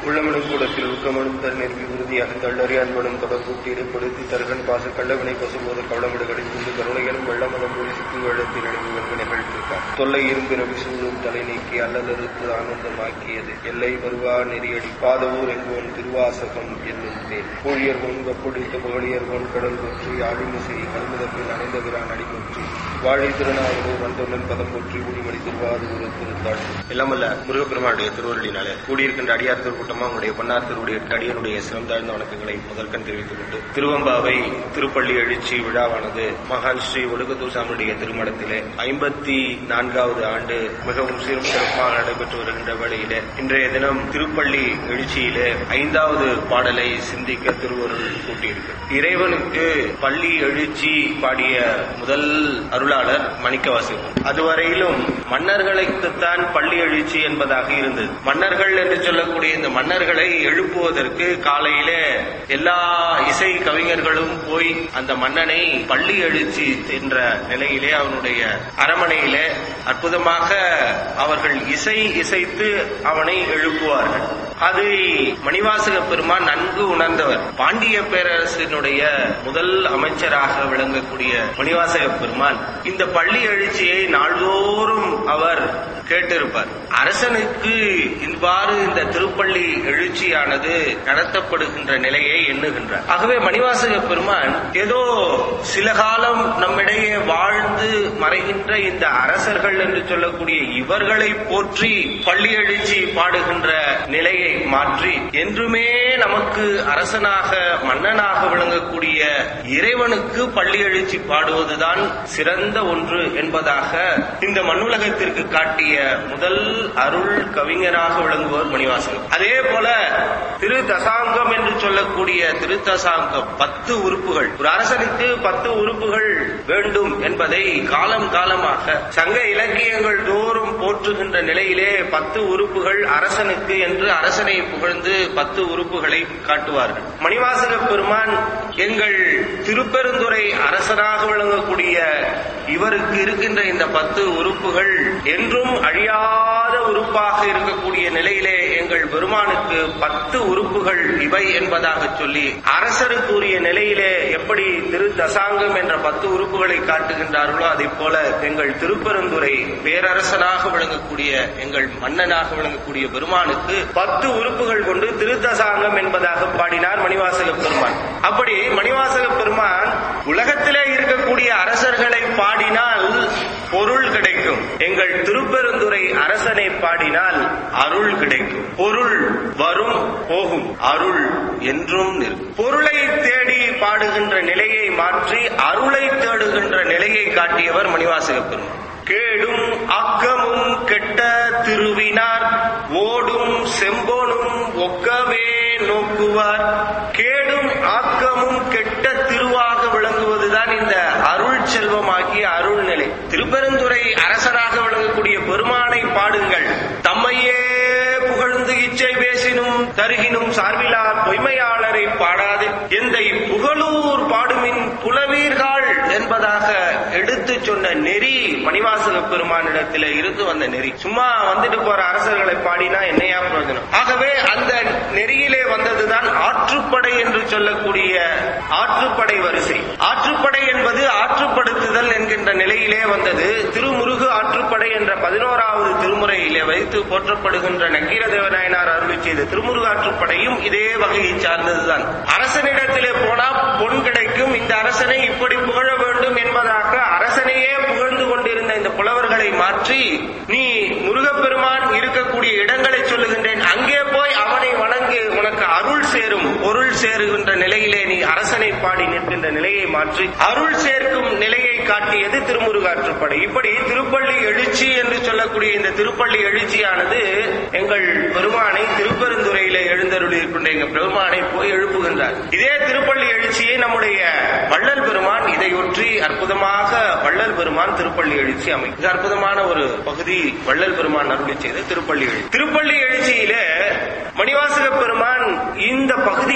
உள்ளமனும் கூடத்தில் ஊக்கமனும் தண்ணீர் உறுதியாக தள்ளறி அன்பனும் தொடர்பூட்டி இடைப்படுத்தி தருகன் பாச கள்ளவினை பசுபோத கவளமிடு கடித்துண்டு கருணைகளும் வெள்ளமனம் ஒழிசித்து வெள்ளத்தில் நினைவு வெல்வி நிகழ்த்திருக்கார் தொல்லை இரும்பின விசூழும் தலை நீக்கி அல்லலறுத்து ஆனந்தமாக்கியது எல்லை வருவா நெறியடி பாதவூர் என்போன் திருவாசகம் என்னும் தேன் ஊழியர் முன் வெப்புடித்த புகழியர் முன் கடல் போற்றி ஆழிமிசை கல்முதப்பில் அணைந்த பிரான் அடிமுற்றி வாழை திருநாடு வந்தொன்னன் பதம் போற்றி ஊழிமணி திருவாரூர் திருத்தாள் எல்லாமல்ல முருகப்பெருமானுடைய திருவருளினாலே கூடியிருக்கின்ற அடியார் திருக்கூட்டமா உங்களுடைய பொன்னார் திருவுடைய அடியனுடைய சிறந்தாழ்ந்த வணக்கங்களை முதற்கண் தெரிவித்துக் கொண்டு திருவம்பாவை திருப்பள்ளி எழுச்சி விழாவானது மகான் ஸ்ரீ ஒடுக்கத்தூர் சாமியுடைய திருமணத்திலே ஐம்பத்தி நான்காவது ஆண்டு மிகவும் சீரும் சிறப்பாக நடைபெற்று வருகின்ற வேளையிலே இன்றைய தினம் திருப்பள்ளி எழுச்சியிலே ஐந்தாவது பாடலை சிந்திக்க திருவருள் கூட்டியிருக்கு இறைவனுக்கு பள்ளி எழுச்சி பாடிய முதல் அருளாளர் மணிக்கவாசகர் அதுவரையிலும் மன்னர்களுக்குத்தான் பள்ளி எழுச்சி என்பதாக இருந்தது மன்னர்கள் என்று சொல்லக்கூடிய இந்த மன்னர்களை எழுப்புவதற்கு காலையிலே எல்லா இசை கவிஞர்களும் போய் அந்த மன்னனை பள்ளி எழுச்சி என்ற நிலையிலே அவனுடைய அரமனையிலே அற்புதமாக அவர்கள் இசை இசைத்து அவனை எழுப்புவார்கள் அதை மணிவாசக பெருமான் நன்கு உணர்ந்தவர் பாண்டிய பேரரசினுடைய முதல் அமைச்சராக விளங்கக்கூடிய மணிவாசக பெருமான் இந்த பள்ளி எழுச்சியை நாள்தோறும் அவர் கேட்டிருப்பார் அரசனுக்கு இவ்வாறு இந்த திருப்பள்ளி எழுச்சியானது நடத்தப்படுகின்ற நிலையை எண்ணுகின்றார் ஆகவே மணிவாசக பெருமான் ஏதோ சில காலம் நம்மிடையே வாழ்ந்து மறைகின்ற இந்த அரசர்கள் என்று சொல்லக்கூடிய இவர்களை போற்றி பள்ளி எழுச்சி பாடுகின்ற நிலையை மாற்றி என்றுமே நமக்கு அரசனாக மன்னனாக விளங்கக்கூடிய இறைவனுக்கு பள்ளி எழுச்சி பாடுவதுதான் சிறந்த ஒன்று என்பதாக இந்த மண்ணுலகத்திற்கு காட்டிய முதல் அருள் கவிஞராக விளங்குவர் மணிவாசகம் அதே போல திரு தசாங்கம் என்று சொல்லக்கூடிய திரு தசாங்கம் பத்து உறுப்புகள் ஒரு அரசனுக்கு பத்து உறுப்புகள் வேண்டும் என்பதை காலம் காலமாக சங்க இலக்கியங்கள் தோறும் போற்றுகின்ற நிலையிலே பத்து உறுப்புகள் அரசனுக்கு என்று அரசனை புகழ்ந்து பத்து உறுப்புகளை காட்டுவார்கள் மணிவாசக பெருமான் எங்கள் திருப்பெருந்துறை அரசனாக விளங்கக்கூடிய இவருக்கு இருக்கின்ற இந்த பத்து உறுப்புகள் என்றும் அழியாத உறுப்பாக இருக்கக்கூடிய நிலையிலே எங்கள் பெருமானுக்கு பத்து உறுப்புகள் இவை என்பதாக சொல்லி அரசருக்குரிய நிலையிலே எப்படி திரு தசாங்கம் என்ற பத்து உறுப்புகளை காட்டுகின்றார்களோ அதை போல எங்கள் திருப்பெருந்துறை பேரரசனாக விளங்கக்கூடிய எங்கள் மன்னனாக விளங்கக்கூடிய பெருமானுக்கு பத்து உறுப்புகள் கொண்டு திருத்தசாங்கம் என்பதாக பாடினார் மணிவாசக பெருமான் அப்படி மணிவாசக பெருமான் உலகத்திலே இருக்கக்கூடிய அரசர்களை பாடினால் பொருள் கிடைக்கும் எங்கள் திருப்பெருந்துறை அரசனை பாடினால் அருள் கிடைக்கும் பொருள் வரும் போகும் அருள் என்றும் நிற்கும் பொருளை தேடி பாடுகின்ற நிலையை மாற்றி அருளை தேடுகின்ற நிலையை காட்டியவர் மணிவாசக பெருமான் கேடும் அக்கமும் கெட்ட திருவினார் ஓடும் செம்போனும் ஒக்கவே நோக்குவார் கேடும் ஆக்கமும் கெட்ட திருவாக விளங்குவதுதான் இந்த அருள் செல்வமாகிய அருள் நிலை திருப்பெருந்துறை அரசராக விளங்கக்கூடிய பெருமானை பாடுங்கள் தம்மையே புகழ்ந்து இச்சை பேசினும் தருகினும் சார்பிலார் பொய்மையாளரை பாடாது எந்தை புகழூர் பாடுமின் புலவீர்கள் என்பதாக எடுத்து சொன்ன நெறி மணிவாசக பெருமானிடத்தில் இருந்து வந்த நெறி சும்மா வந்துட்டு போற அரசர்களை பாடினா என்னையா பிரயோஜனம் ஆகவே அந்த நெறியிலே வந்ததுதான் ஆற்றுப்படை என்று சொல்லக்கூடிய ஆற்றுப்படை வரிசை ஆற்றுப்படை என்பது ஆற்றுப்படுத்துதல் என்கின்ற நிலையிலே வந்தது திருமுருகு ஆற்றுப்படை என்ற பதினோராவது திருமுறையிலே வைத்து போற்றப்படுகின்ற நக்கீர தேவநாயனார் அருளி செய்த திருமுருகு ஆற்றுப்படையும் இதே வகையை சார்ந்ததுதான் அரசனிடத்திலே போனா பொன் கிடைக்கும் இந்த அரசனை இப்படி புகழ வேண்டும் என்பதாக அரசனையே புகழ்ந்து கொண்டிருந்த இந்த புலவர்களை மாற்றி நீ முருகப்பெருமான் இருக்கக்கூடிய இடங்களை சொல்லுகின்றேன் அங்கே போய் அவனை வணங்கு உனக்கு அருள் சேரும் பொருள் சேருகின்ற நிலையிலே நீ அரசனை பாடி நிற்கின்ற நிலையை மாற்றி அருள் சேர்க்கும் நிலையை காட்டியது திருமுருகாற்றுப்படை இப்படி திருப்பள்ளி எழுச்சி என்று சொல்லக்கூடிய இந்த திருப்பள்ளி எழுச்சியானது எங்கள் பெருமானை திருப்பெருந்துறையிலே எழுந்தருளி இருக்கின்ற எங்கள் பெருமானை போய் எழுப்புகின்றார் இதே திருப்பள்ளி எழுச்சியை நம்முடைய வள்ளல் பெருமான் இதையொற்றி அற்புதமாக வள்ளல் பெருமான் திருப்பள்ளி எழுச்சி அமை இது அற்புதமான ஒரு பகுதி வள்ளல் பெருமான் அருளி செய்த திருப்பள்ளி எழுச்சி திருப்பள்ளி எழுச்சியிலே மணிவாசக பெருமான் இந்த பகுதியிலே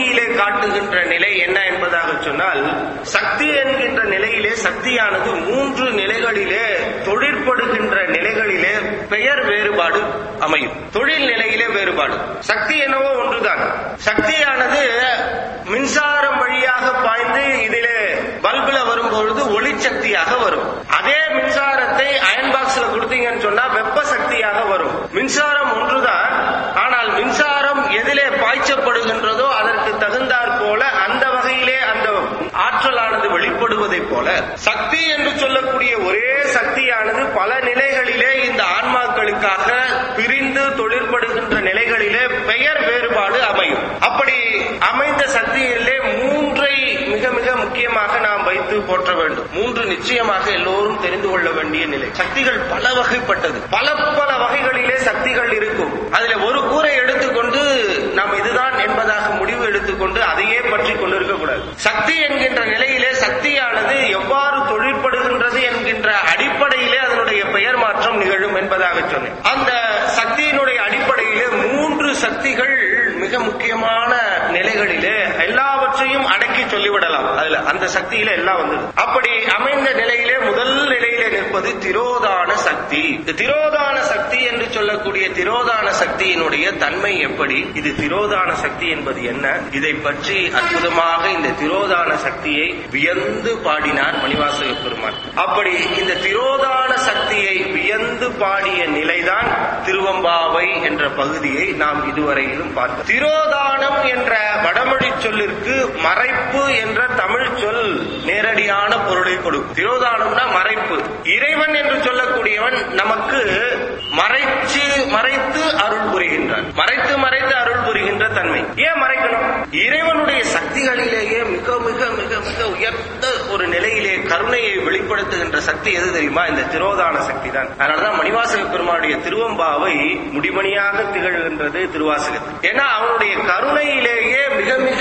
காட்டுகின்ற நிலை என்ன என்பதாக சொன்னால் சக்தி என்கின்ற நிலையிலே சக்தியானது மூன்று நிலைகளிலே தொழிற்படுகின்ற நிலைகளிலே பெயர் வேறுபாடு அமையும் தொழில் நிலையிலே வேறுபாடு சக்தி என்னவோ ஒன்றுதான் சக்தியானது மின்சாரம் வழியாக பாய்ந்து இதிலே பல்புல வரும்பொழுது ஒளி சக்தியாக வரும் அதே மின்சாரத்தை அயன் பாக்ஸ்ல கொடுத்தீங்கன்னு சொன்னா வெப்ப சக்தியாக வரும் மின்சாரம் ஒன்றுதான் ஆனால் மின்சாரம் எதிலே பாய்ச்சப்படுகின்றதோ அதற்கு தகுந்தாற் போல அந்த வகையிலே அந்த ஆற்றலானது வெளிப்படுவதைப் போல சக்தி என்று சொல்லக்கூடிய ஒரே சக்தியானது பல நிலைகளிலே இந்த ஆன்மாக்களுக்காக பிரிந்து தொழிற்படுகின்ற நிலைகளிலே பெயர் வேறுபாடு அமையும் அப்படி அமைந்த சக்தியிலே மூன்றை மிக மிக முக்கியமாக நாம் வைத்து போற்ற வேண்டும் மூன்று நிச்சயமாக எல்லோரும் தெரிந்து கொள்ள வேண்டிய நிலை சக்திகள் பல வகைப்பட்டது பல பல வகைகளிலே சக்திகள் இருக்கும் அதுல ஒரு கூரை எடுத்துக்கொண்டு நாம் இதுதான் என்பதாக முடிவு எடுத்துக்கொண்டு அதையே பற்றி கொண்டிருக்க கூடாது சக்தி என்கின்ற நிலையிலே சக்தியானது எவ்வாறு தொழிற்படுகின்றது என்கின்ற அடிப்படையிலே அதனுடைய பெயர் மாற்றம் நிகழும் என்பதாக சொன்னேன் அந்த சக்தியினுடைய அடிப்படையிலே மூன்று சக்திகள் மிக முக்கியமான நிலைகளிலே எல்லாவற்றையும் அடக்கி சொல்லிவிடலாம் அதுல அந்த சக்தியில எல்லாம் வந்தது அப்படி அமைந்த நிலையிலே முதல் நிலையிலே நிற்பது திரோதான சக்தி இந்த திரோதான சக்தி என்று சொல்லக்கூடிய திரோதான சக்தியினுடைய தன்மை எப்படி இது திரோதான சக்தி என்பது என்ன இதை பற்றி அற்புதமாக இந்த திரோதான சக்தியை வியந்து பாடினார் மணிவாசக பெருமான் அப்படி இந்த திரோதான சக்தியை வியந்து பாடிய நிலைதான் திருவம்பாவை என்ற பகுதியை நாம் இதுவரையிலும் பார்த்தோம் திரோதானம் என்ற வடமொழி சொல்லிற்கு மறைப்பு என்ற தமிழ் சொல் நேரடியான பொருளை கொடுக்கும் திரோதானம்னா மறைப்பு இறைவன் என்று சொல்லக்கூடியவன் நமக்கு மறைச்சு மறைத்து அருள் புரிகின்றான் மறைத்து மறைத்து அருள் புரிகின்ற தன்மை ஏன் மறைக்கணும் இறைவனுடைய சக்திகளிலேயே மிக மிக மிக மிக உயர்ந்த ஒரு நிலையிலே கருணையை வெளிப்படுத்துகின்ற சக்தி எது தெரியுமா இந்த திரோதான சக்தி தான் அதனாலதான் மணிவாசக பெருமானுடைய திருவம்பாவை முடிமணியாக திகழ்கின்றது திருவாசகத்தில் ஏன்னா அவனுடைய கருணையிலேயே மிக மிக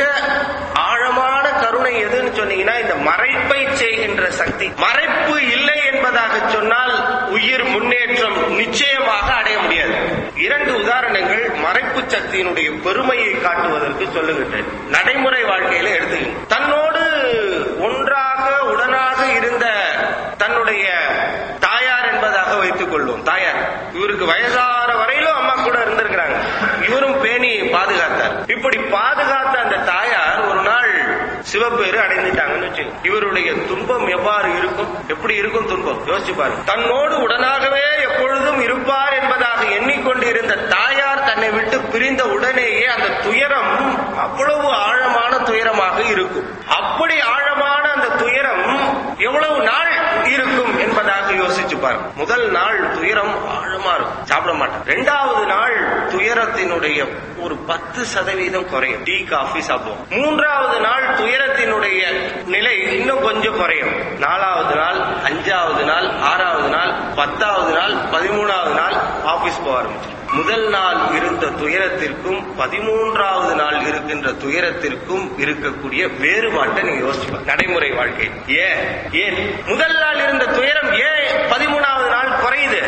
ஆழமான கருணை எதுன்னு சொன்னீங்கன்னா இந்த மறைப்பை செய்கின்ற சக்தி மறைப்பு இல்லை என்பதாக சொன்னால் உயிர் முன்னேற்றம் நிச்சயமாக அடைய முடியாது இரண்டு உதாரணங்கள் மறைப்பு சக்தியினுடைய பெருமையை காட்டுவதற்கு சொல்லுகின்றேன் நடைமுறை வாழ்க்கையில எடுத்துக்கணும் தன்னோடு ஒன்றாக உடனாக இருந்த தன்னுடைய தாயார் என்பதாக வைத்துக் கொள்வோம் தாயார் இவருக்கு வயசான வரையிலும் அம்மா கூட இருந்திருக்கிறாங்க இவரும் பேணி பாதுகாத்தார் இப்படி பாதுகாத்த அந்த தாயார் ஒரு நாள் சிவப்பேறு அடைந்துட்டாங்கன்னு வச்சுக்கோங்க இவருடைய துன்பம் எவ்வாறு இருக்கும் எப்படி இருக்கும் துன்பம் யோசிச்சு பாருங்க தன்னோடு உடனாகவே எப்பொழுதும் இருப்பார் என்பதாக எண்ணிக்கொண்டு இருந்த தாயார் தன்னை விட்டு பிரிந்த உடனேயே அந்த துயரம் அவ்வளவு ஆழமான துயரமாக இருக்கும் அப்படி ஆழமான அந்த துயரம் எவ்வளவு நாள் இருக்கும் என்பதாக யோசிச்சு பாருங்க முதல் நாள் துயரம் ஆழமா இருக்கும் சாப்பிட மாட்டேன் ரெண்டாவது நாள் துயரத்தினுடைய ஒரு பத்து சதவீதம் குறையும் டீ காஃபி சாப்பிடுவோம் மூன்றாவது நாள் துயரத்தினுடைய நிலை இன்னும் கொஞ்சம் குறையும் நாலாவது நாள் அஞ்சாவது நாள் ஆறாவது நாள் பத்தாவது நாள் பதிமூணாவது நாள் ஆபீஸ் போக ஆரம்பிச்சிடும் முதல் நாள் இருந்த துயரத்திற்கும் பதிமூன்றாவது நாள் இருக்கின்ற துயரத்திற்கும் இருக்கக்கூடிய வேறுபாட்டை நீங்க யோசிச்சு நடைமுறை வாழ்க்கை ஏன் ஏன் முதல் நாள் இருந்த துயரம் ஏன் பதிமூணாவது நாள் குறையுது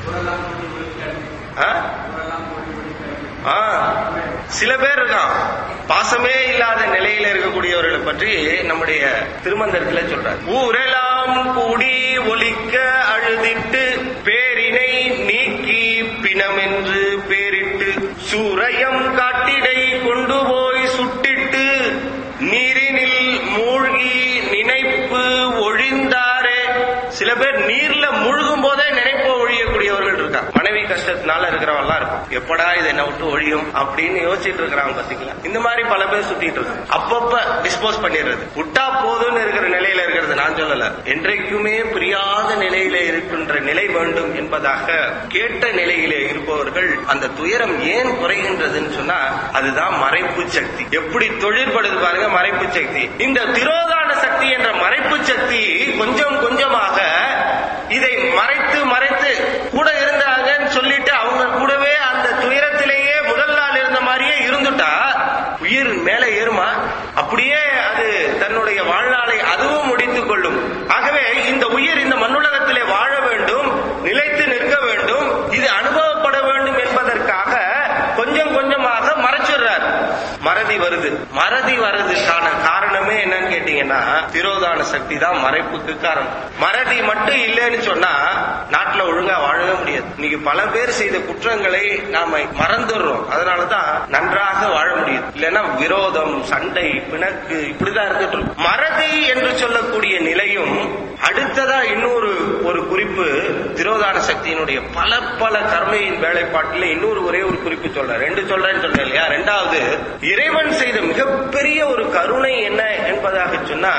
ஆ? ஆ, சில பேர் இருக்கான் பாசமே இல்லாத நிலையில இருக்கக்கூடியவர்களை பற்றி நம்முடைய திருமந்திரத்துல சொல்றார் ஊரெல்லாம் கூடி ஒலிக்க அழுதிட்டு பேரினை நீக்கி பிணமென்று பேரிட்டு சூரையம் காட்டிடை கொண்டு போய் சுட்டிட்டு நீரினில் மூழ்கி நினைப்பு ஒழிந்தாரே சில பேர் நீர்ல முழுகும் போதே நினைப்பு ஒழியக்கூடியவர்கள் இருக்காங்க மனைவி கஷ்டத்தினால இருக்கிறவெல்லாம் இருக்கும் எப்படா இது என்ன விட்டு ஒழியும் அப்படின்னு யோசிச்சுட்டு இருக்கிறாங்க பாத்தீங்களா இந்த மாதிரி பல பேர் சுத்திட்டு இருக்காங்க அப்பப்ப டிஸ்போஸ் பண்ணிடுறது விட்டா போதும்னு இருக்கிற நிலையில இருக்கிறது நான் சொல்லல என்றைக்குமே பிரியாத நிலையில இருக்கின்ற நிலை வேண்டும் என்பதாக கேட்ட நிலையிலே இருப்பவர்கள் அந்த துயரம் ஏன் குறைகின்றதுன்னு சொன்னா அதுதான் மறைப்பு சக்தி எப்படி தொழிற்படுது பாருங்க மறைப்பு சக்தி இந்த திரோதான சக்தி என்ற மறைப்பு சக்தி கொஞ்சம் கொஞ்சமாக இதை மறைத்து மறைத்து கூட இருந்தாங்கன்னு சொல்லிட்டு அவங்க கூடவே அந்த துயரத்திலேயே முதல் நாள் இருந்த மாதிரியே இருந்துட்டா உயிர் மேல ஏறுமா அப்படியே அது தன்னுடைய வாழ்நாளை அதுவும் முடித்துக் கொள்ளும் ஆகவே இந்த உயிர் இந்த மண்ணுலகத்திலே வாழ வேண்டும் நிலைத்து நிற்க வேண்டும் இது அனுபவப்பட வேண்டும் என்பதற்காக கொஞ்சம் கொஞ்சமாக மறைச்சிடுறார் மறதி வருது மறதி வர்றதுக்கான காரணமே என்னன்னு கேட்டீங்கன்னா திரோதான சக்தி தான் மறைப்புக்கு காரணம் மறதி மட்டும் இல்லைன்னு சொன்னா நாட்டுல ஒழுங்கா வாழவே முடியாது இன்னைக்கு பல பேர் செய்த குற்றங்களை நாம மறந்துடுறோம் அதனாலதான் நன்றாக வாழ முடியுது இல்லைன்னா விரோதம் சண்டை பிணக்கு இப்படிதான் இருந்துட்டு இருக்கும். மறதி என்று சொல்லக்கூடிய நிலையும் அடுத்ததா இன்னொரு ஒரு குறிப்பு திரோதான சக்தியினுடைய பல பல கர்மையின் வேலைப்பாட்டில் இன்னொரு ஒரே ஒரு குறிப்பு சொல்றேன் ரெண்டு சொல்றேன்னு சொல்றேன் இல்லையா ரெண்டாவது இறைவன் செய்த மிகப்பெரிய ஒரு கருணை என்ன என்பதாக சொன்னா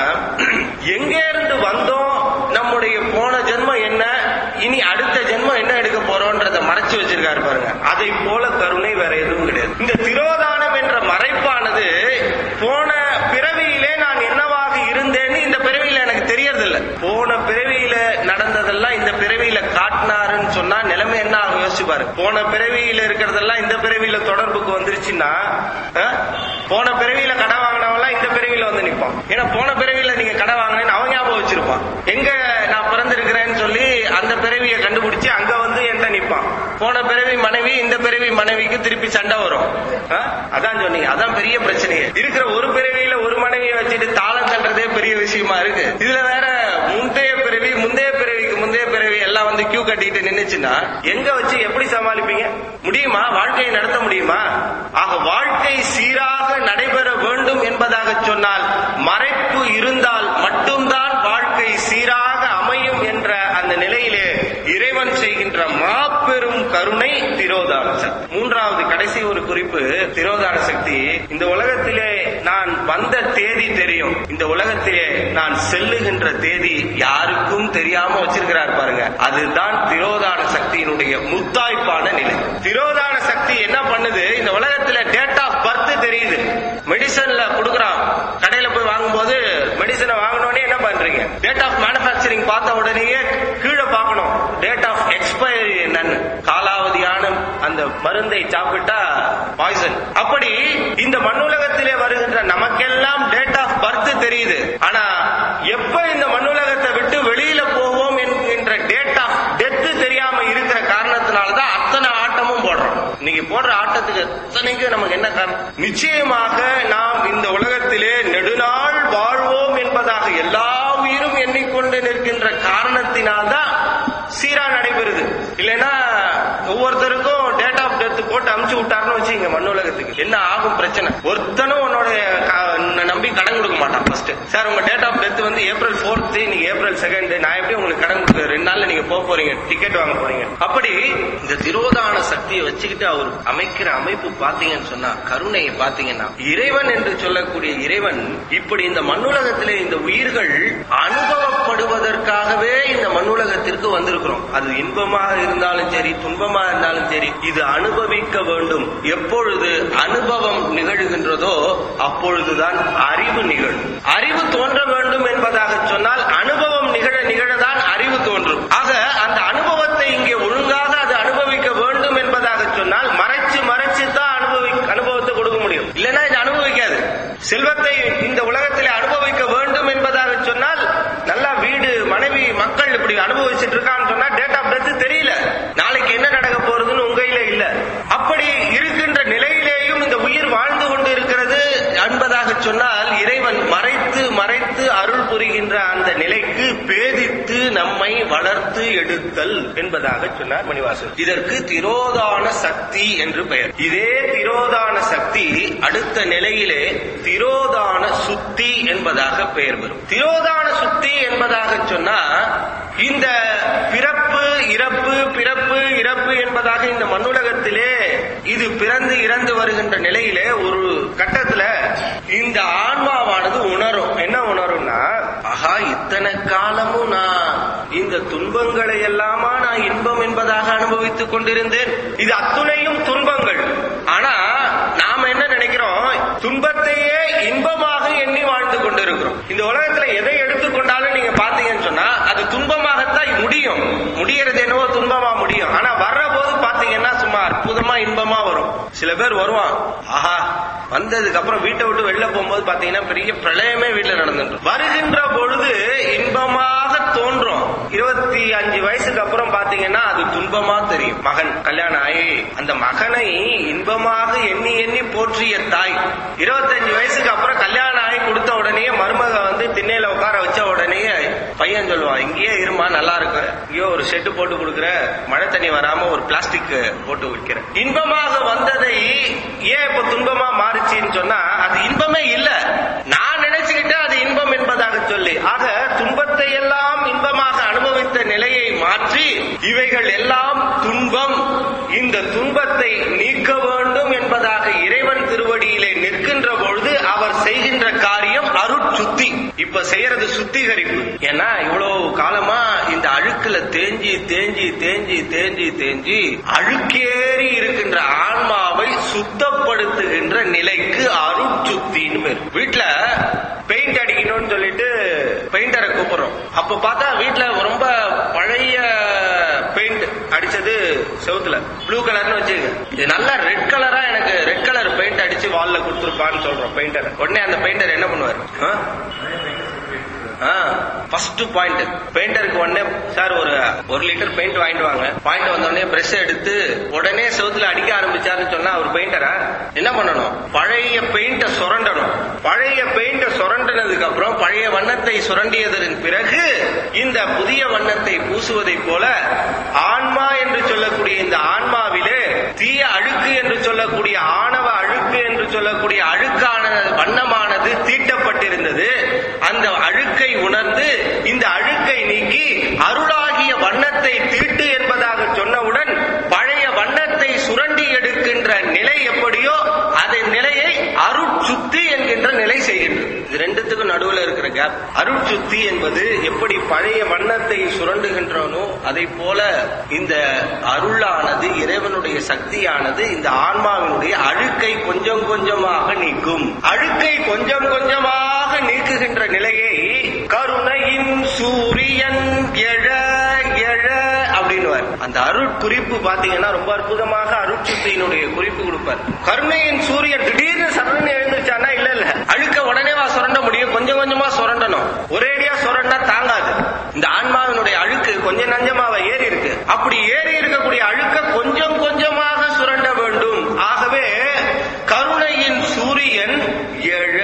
எங்கே இருந்து வந்தோம் நம்முடைய போன ஜென்மம் என்ன இனி அடுத்த ஜென்மம் என்ன எடுக்க போறோம்ன்றத மறைச்சு வச்சிருக்காரு பாருங்க அதை போல கருணை வேற எதுவும் கிடையாது இந்த திரோதானம் என்ற மறைப்பானது போன பிறவியிலே நான் என்னவாக இருந்தேன்னு இந்த பிறவியில எனக்கு தெரியறதில்ல போன பிறவியில நடந்ததெல்லாம் இந்த பிறவியில காட்டினாருன்னு சொன்னா நிலைமை என்ன ஆகும் யோசிச்சு பாரு போன பிறவியில இருக்கிறதெல்லாம் இந்த பிறவியில தொடர்புக்கு வந்துருச்சுன்னா அஹ், போன பிறவியில கடை வாங்கினவெல்லாம் இந்த பிறவியில வந்து நிப்பான் ஏன்னா போன பிறவியில நீங்க கடை வாங்கினேன்னு அவன் ஞாபகம் வச்சிருப்பான் எங்க நான் பிறந்திருக்கிறேன்னு சொல்லி அந்த பிறவியை கண்டுபிடிச்சு அங்க வந்து என்கிட்ட நிப்பான் போன பிறவி மனைவி இந்த பிறவி மனைவிக்கு திருப்பி சண்டை வரும் அஹ், அதான் சொன்னீங்க அதான் பெரிய பிரச்சனையே இருக்கிற ஒரு பிறவியில ஒரு மனைவியை வச்சுட்டு தாளம் தள்ளுறதே பெரிய விஷயமா இருக்கு இதுல வேற முந்தைய பிறவி முந்தைய பிறவிக்கு முந்தைய பிறவி எல்லாம் வந்து கியூ கட்டிட்டு நின்னுச்சுன்னா எங்க வச்சு எப்படி சமாளிப்பீங்க முடியுமா வாழ்க்கையை நடத்த முடியுமா ஆக வாழ்க்கை சீராக நடைபெற வேண்டும் என்பதாக சொன்னால் மறைப்பு இருந்தால் மட்டும்தான் வாழ்க்கை சீராக அமையும் என்ற அந்த நிலையிலே இறைவன் செய்கின்ற மாபெரும் கருணை திரோதான சக்தி மூன்றாவது கடைசி ஒரு குறிப்பு திரோதான சக்தி இந்த உலகத்திலே நான் வந்த தேதி தெரியும் இந்த உலகத்திலே நான் செல்லுகின்ற தேதி யாருக்கும் தெரியாம வச்சிருக்கிறார் பாருங்க அதுதான் திரோதான சக்தியினுடைய முத்தாய்ப்பான நிலை திரோதான சக்தி என்ன பண்ணுது இந்த உலகத்துல டேட் ஆஃப் பர்த் தெரியுது மெடிசன்ல கொடுக்குறான் கடையில போய் வாங்கும்போது மெடிசனை வாங்கினோடனே என்ன பண்றீங்க டேட் ஆஃப் மேனுபேக்சரிங் பார்த்த உடனேயே கீழே பார்க்கணும் டேட் ஆஃப் எக்ஸ்பைரி என்னன்னு காலாவதியான அந்த மருந்தை சாப்பிட்டா பாய்சன் அப்படி இந்த மண்ணுலகத்திலே வருகின்ற நமக்கெல்லாம் டேட் ஆஃப் பர்த் தெரியுது ஆனா எப்ப இந்த மண்ணுலகத்தை விட்டு வெளியில போவோம் என்கின்ற டேட் ஆஃப் டெத் தெரியாம இருக்கிற காரணத்தினாலதான் அத்தனை ஆட்டமும் போடுறோம் நீங்க போடுற ஆட்டத்துக்கு எத்தனைக்கு நமக்கு என்ன காரணம் நிச்சயமாக நாம் இந்த உலகத்திலே நெடுநாள் வாழ்வோம் என்பதாக எல்லா உயிரும் எண்ணிக்கொண்டு நிற்கின்ற காரணத்தினால்தான் சீரா நடைபெறுது இல்லைன்னா ஒவ்வொருத்தருக்கும் டேட் ஆஃப் டெத் போட்டு அமுச்சு விட்டாருன்னு வச்சுங்க மண் உலகத்துக்கு என்ன ஆகும் பிரச்சனை ஒருத்தனும் உன்னோட க- உன்னை நம்பி கடன் கொடுக்க மாட்டான் ஃபர்ஸ்ட் சார் உங்க டேட் ஆஃப் டெத் வந்து ஏப்ரல் ஃபோர்த் இன்னைக்கு ஏப்ரல் செகண்ட் நான் எப்படி உங்களுக்கு கடன் கொடுக்க ரெண்டு நாள்ல நீங்க போக போறீங்க டிக்கெட் வாங்க போறீங்க அப்படி இந்த திரோதான சக்தியை வச்சுக்கிட்டு அவர் அமைக்கிற அமைப்பு பாத்தீங்கன்னு சொன்னா கருணையை பாத்தீங்கன்னா இறைவன் என்று சொல்லக்கூடிய இறைவன் இப்படி இந்த மண்ணுலகத்திலே இந்த உயிர்கள் அனுபவப்படுவதற்காகவே இந்த மண்ணுலகத்திற்கு வந்திருக்கிறோம் அது இன்பமாக இருந்தாலும் சரி துன்பமா இருந்தாலும் சரி இது அனுபவிக்க வேண்டும் எப்பொழுது அனுபவம் நிகழ்கின்றதோ அப்பொழுதுதான் அறிவு நிகழும் அறிவு தோன்ற வேண்டும் என்பதாக சொன்னால் அனுபவம் நிகழ நிகழதான் அறிவு தோன்றும் ஆக அந்த அனுபவத்தை இங்கே ஒழுங்காக அது அனுபவிக்க வேண்டும் என்பதாக சொன்னால் மறைச்சு மறைச்சு தான் அனுபவி அனுபவத்தை கொடுக்க முடியும் இல்லைன்னா இது அனுபவிக்காது செல்வத்தை இந்த உலகத்திலே அனுபவிக்க வேண்டும் என்பதாக சொன்னால் நல்லா வீடு மனைவி மக்கள் இப்படி அனுபவிச்சுட்டு இருக்கான்னு சொன்னா டேட் ஆஃப் டெத் தெரியல நாளைக்கு என்ன நடக்க போறதுன்னு உங்க கையில இல்ல அப்படி இருக்கின்ற நிலையிலேயும் இந்த உயிர் வாழ்ந்து கொண்டு இருக்கிறது என்பதாக சொன்னால் இறைவன் மறைத்து மறைத்து அருள் புரிகின்ற அந்த நிலைக்கு பேதித்து நம்மை வளர்த்து எடுத்தல் என்பதாக சொன்னார் மணிவாசன் இதற்கு திரோதான சக்தி என்று பெயர் இதே திரோதான சக்தி அடுத்த நிலையிலே திரோதான சுத்தி என்பதாக பெயர் வரும் திரோதான சுத்தி என்பதாக சொன்னா இந்த பிறப்பு இறப்பு பிறப்பு இறப்பு என்பதாக இந்த மண்ணுலகத்திலே இது பிறந்து இறந்து வருகின்ற நிலையிலே ஒரு கட்டத்துல இந்த ஆன்மாவானது உணரும் என்ன உணரும்னா ஆஹா இத்தனை காலமும் நான் இந்த துன்பங்களை எல்லாமா நான் இன்பம் என்பதாக அனுபவித்துக் கொண்டிருந்தேன் இது அத்துணையும் துன்பங்கள் ஆனா நாம என்ன நினைக்கிறோம் துன்பத்தையே இன்பமாக எண்ணி வாழ்ந்து கொண்டிருக்கிறோம் இந்த உலகத்துல எதை எடுத்துக்கொண்டாலும் நீங்க பாத்தீங்கன்னு சொன்னா அது துன்பமாகத்தான் முடியும் முடியறது என்னவோ துன்பமா முடியும் ஆனா வர்ற போது பாத்தீங்கன்னா சும்மா அற்புதமா இன்பமா வரும் சில பேர் வருவான் ஆஹா வந்ததுக்கு அப்புறம் வீட்டை விட்டு வெளில போகும்போது பாத்தீங்கன்னா பெரிய பிரளயமே வீட்டுல நடந்துட்டு வருகின்ற பொழுது இன்பமாக தோன்றும் இருபத்தி அஞ்சு வயசுக்கு அப்புறம் பாத்தீங்கன்னா அது துன்பமா தெரியும் மகன் கல்யாணம் ஆகி அந்த மகனை இன்பமாக எண்ணி எண்ணி போற்றிய தாய் இருபத்தஞ்சு வயசுக்கு அப்புறம் கல்யாணம் ஆகி கொடுத்த உடனே மருமக வந்து திண்ணையில உட்கார வச்ச உடனே பையன் சொல்லுவான் இங்கேயே இருமா நல்லா இருக்கு இங்கேயோ ஒரு ஷெட் போட்டு கொடுக்குற மழை தண்ணி வராம ஒரு பிளாஸ்டிக் போட்டு வைக்கிற இன்பமாக வந்ததை ஏன் இப்ப துன்பமா மாறுச்சுன்னு சொன்னா அது இன்பமே இல்ல நான் நினைச்சுக்கிட்டேன் அது இன்பம் என்பதாக சொல்லி ஆக துன்பத்தை எல்லாம் இன்பமாக அனுபவித்த நிலையை மாற்றி இவைகள் எல்லாம் துன்பம் இந்த துன்பத்தை நீக்க வேண்டும் என்பதாக இறைவன் திருவடியிலே நிற்கின்ற பொழுது அவர் செய்கின்ற காரியம் அருட்சுத்தி இப்ப செய்யறது சுத்திகரிப்பு ஏன்னா இவ்வளவு காலமா இந்த அழுக்குல தேஞ்சி தேஞ்சி தேஞ்சி தேஞ்சி தேஞ்சி அழுக்கேறி இருக்கின்ற ஆன்மாவை சுத்தப்படுத்துகின்ற நிலைக்கு அருட்சுத்தின்னு பேர் வீட்டுல பெயிண்ட் அடிக்கணும்னு சொல்லிட்டு பெயிண்டரை கூப்பிடுறோம் அப்ப பார்த்தா வீட்டுல ரொம்ப பழைய பெயிண்ட் அடிச்சது செவுத்துல ப்ளூ கலர்னு வச்சுக்க இது நல்லா ரெட் கலரா எனக்கு ரெட் கலர் பெயிண்ட் அடிச்சு வால்ல கொடுத்துருப்பான்னு சொல்றோம் பெயிண்டர் உடனே அந்த பெயிண்டர் என்ன பண்ணுவார் ஃபர்ஸ்ட் பாயிண்ட் பெயிண்டருக்கு உடனே சார் ஒரு ஒரு லிட்டர் பெயிண்ட் வாங்கிட்டு வாங்க வாங்கிட்டு வந்த உடனே பிரஷ் எடுத்து உடனே செவுத்துல அடிக்க ஆரம்பிச்சாருன்னு சொன்னா அவர் பெயிண்டரா என்ன பண்ணணும் பழைய பெயிண்ட சுரண்டணும் பழைய பெயிண்ட சுரண்டினதுக்கு அப்புறம் பழைய வண்ணத்தை சுரண்டியதன் பிறகு இந்த புதிய வண்ணத்தை பூசுவதைப் போல ஆன்மா என்று சொல்லக்கூடிய இந்த ஆன்மாவிலே தீய அழுக்கு என்று சொல்லக்கூடிய ஆணவ அழுக்கு என்று சொல்லக்கூடிய அழுக்கான வண்ணமானது தீட்டப்பட்டிருந்தது அந்த அழுக்கை உணர்ந்து இந்த அழுக்கை நீக்கி அருளாகிய வண்ணத்தை தீட்டு என்பதாக சொன்னவுடன் பழைய வண்ணத்தை சுரண்டி எடுக்கின்ற நிலை எப்படியோ அதன் நிலையை அருட்சுத்தி என்கின்ற நிலை செய்கின்றது இது ரெண்டுத்துக்கும் நடுவில் இருக்கிற கேப் அருட்சுத்தி என்பது எப்படி பழைய வண்ணத்தை சுரண்டுகின்றனோ அதை போல இந்த அருளானது இறைவனுடைய சக்தியானது இந்த ஆன்மாவினுடைய அழுக்கை கொஞ்சம் கொஞ்சமாக நீக்கும் அழுக்கை கொஞ்சம் கொஞ்சமாக நீக்குகின்ற நிலையை கருணையின் சூரியன் எழ எழ அப்படின்னுவார் அந்த அருட்குறிப்பு பாத்தீங்கன்னா ரொம்ப அற்புதமாக அருட்சுத்தியினுடைய குறிப்பு கொடுப்பார் கருணையின் சூரியன் திடீர்னு சரண் எழுந்துச்சானா இல்ல இல்ல அழுக்க உடனேவா சுரண்ட முடியும் கொஞ்சம் கொஞ்சமா சுரண்டணும் ஒரேடியா சுரண்டா தாங்காது இந்த ஆன்மாவினுடைய அழுக்கு கொஞ்சம் நஞ்சமாவ ஏறி இருக்கு அப்படி ஏறி இருக்கக்கூடிய அழுக்க கொஞ்சம் கொஞ்சமாக சுரண்ட வேண்டும் ஆகவே கருணையின் சூரியன் எழ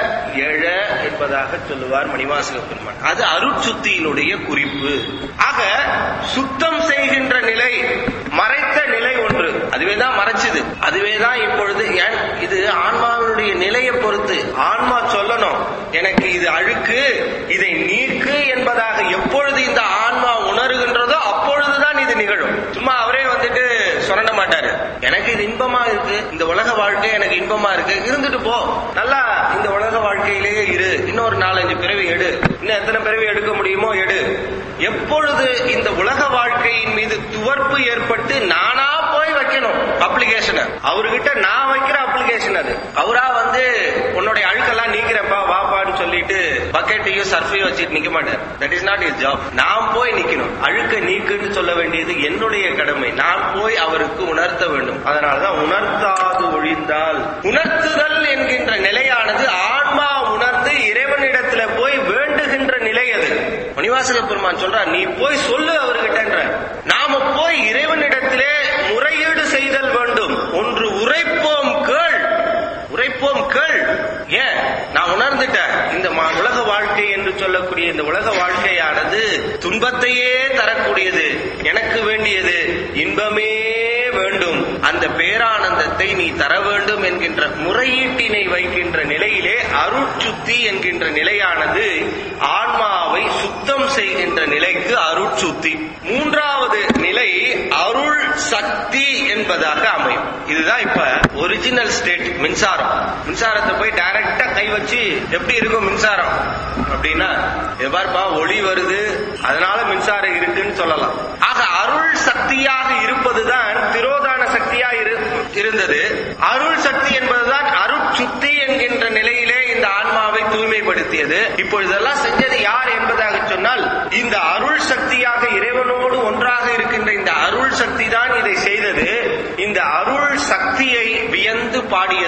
எழ என்பதாக சொல்லுவார் மணிவாசக பெருமான் அது அருட்சுத்தியினுடைய குறிப்பு ஆக சுத்தம் செய்கின்ற நிலை மறைத்த நிலை ஒன்று அதுவே தான் மறைச்சது அதுவே தான் இப்பொழுது ஏன் இது ஆன்மாவினுடைய நிலையை பொறுத்து ஆன்மா சொல்லணும் எனக்கு இது அழுக்கு இதை நீக்கு என்பதாக எப்பொழுது இந்த ஆன்மா உணர்கின்றதோ அப்பொழுதுதான் இது நிகழும் சும்மா அவரே வந்துட்டு சுரண்ட மாட்டாரு எனக்கு இது இன்பமா இருக்கு இந்த உலக வாழ்க்கை எனக்கு இன்பமா இருக்கு இருந்துட்டு போ நல்லா இந்த உலக வாழ்க்கையிலேயே இரு இன்னொரு நாலஞ்சு பிறவி எடு இன்னும் எத்தனை பிறவி எடுக்க முடியுமோ எடு எப்பொழுது இந்த உலக வாழ்க்கையின் மீது துவர்ப்பு ஏற்பட்டு நானா போய் வைக்கணும் அப்ளிகேஷன் அவர்கிட்ட நான் வைக்கிற அப்ளிகேஷன் அது அவரா வந்து உன்னுடைய அழுக்கெல்லாம் நீக்கிறப்பா வாப்பான்னு சொல்லிட்டு பக்கெட்டையும் சர்ஃபையும் வச்சுட்டு நிக்க மாட்டார் that is not is job நான் போய் நிக்கணும் அழுக்க நீக்குன்னு சொல்ல வேண்டியது என்னுடைய கடமை நான் போய் அவருக்கு உணர்த்த வேண்டும் அதனாலதான் உணர்த்தாது ஒழிந்தால் உணர்த்துதல் என்கின்ற நிலையானது ஆன்மா உணர்ந்து இறைவனிடத்துல போய் வேண்டுகின்ற நிலை அது மணிவாசக பெருமான் சொல்றார் நீ போய் சொல்லு அவர்கிட்ட நாம போய் இறைவனிடத்திலே முறையீடு செய்தல் வேண்டும் ஒன்று உரைப்போம் கேள் உரைப்போம் கேள் ஏன் நான் உணர்ந்துட்டேன் இந்த மா- உலக வாழ்க்கை என்று சொல்லக்கூடிய இந்த உலக வாழ்க்கையானது துன்பத்தையே தரக்கூடியது எனக்கு வேண்டியது இன்பமே வேண்டும் அந்த பேரானந்தத்தை நீ தர வேண்டும் என்கின்ற முறையீட்டினை வைக்கின்ற நிலையிலே அருட்சுத்தி என்கின்ற நிலையானது ஆன்மாவை சுத்தம் செய்கின்ற நிலைக்கு அருட்சுத்தி மூன்றாவது நிலை அருள் சக்தி என்பதாக அமையும் இதுதான் இப்ப ஒரிஜினல் ஸ்டேட் மின்சாரம் மின்சாரத்தை போய் டைரக்டா கை வச்சு எப்படி இருக்கும் மின்சாரம் அப்படின்னா இது பாருப்பா ஒளி வருது அதனால மின்சாரம் இருக்குன்னு சொல்லலாம் ஆக அருள் சக்தியாக இருப்பதுதான் திரோதான சக்தியா இரு- இருந்தது அருள் சக்தி என்பதுதான் அருட்சுத்தி என்கின்ற நிலையிலே இந்த ஆன்மாவை தூய்மைப்படுத்தியது இப்பொழுதெல்லாம் செஞ்சது யார் என்பதாக சொன்னால் இந்த அருள் சக்தியாக இறைவனோடு ஒன்றாக இருக்கின்ற இந்த அருள் சக்தி தான் இதை செய்தது இந்த அருள் சக்தியை வியந்து பாடியது திரு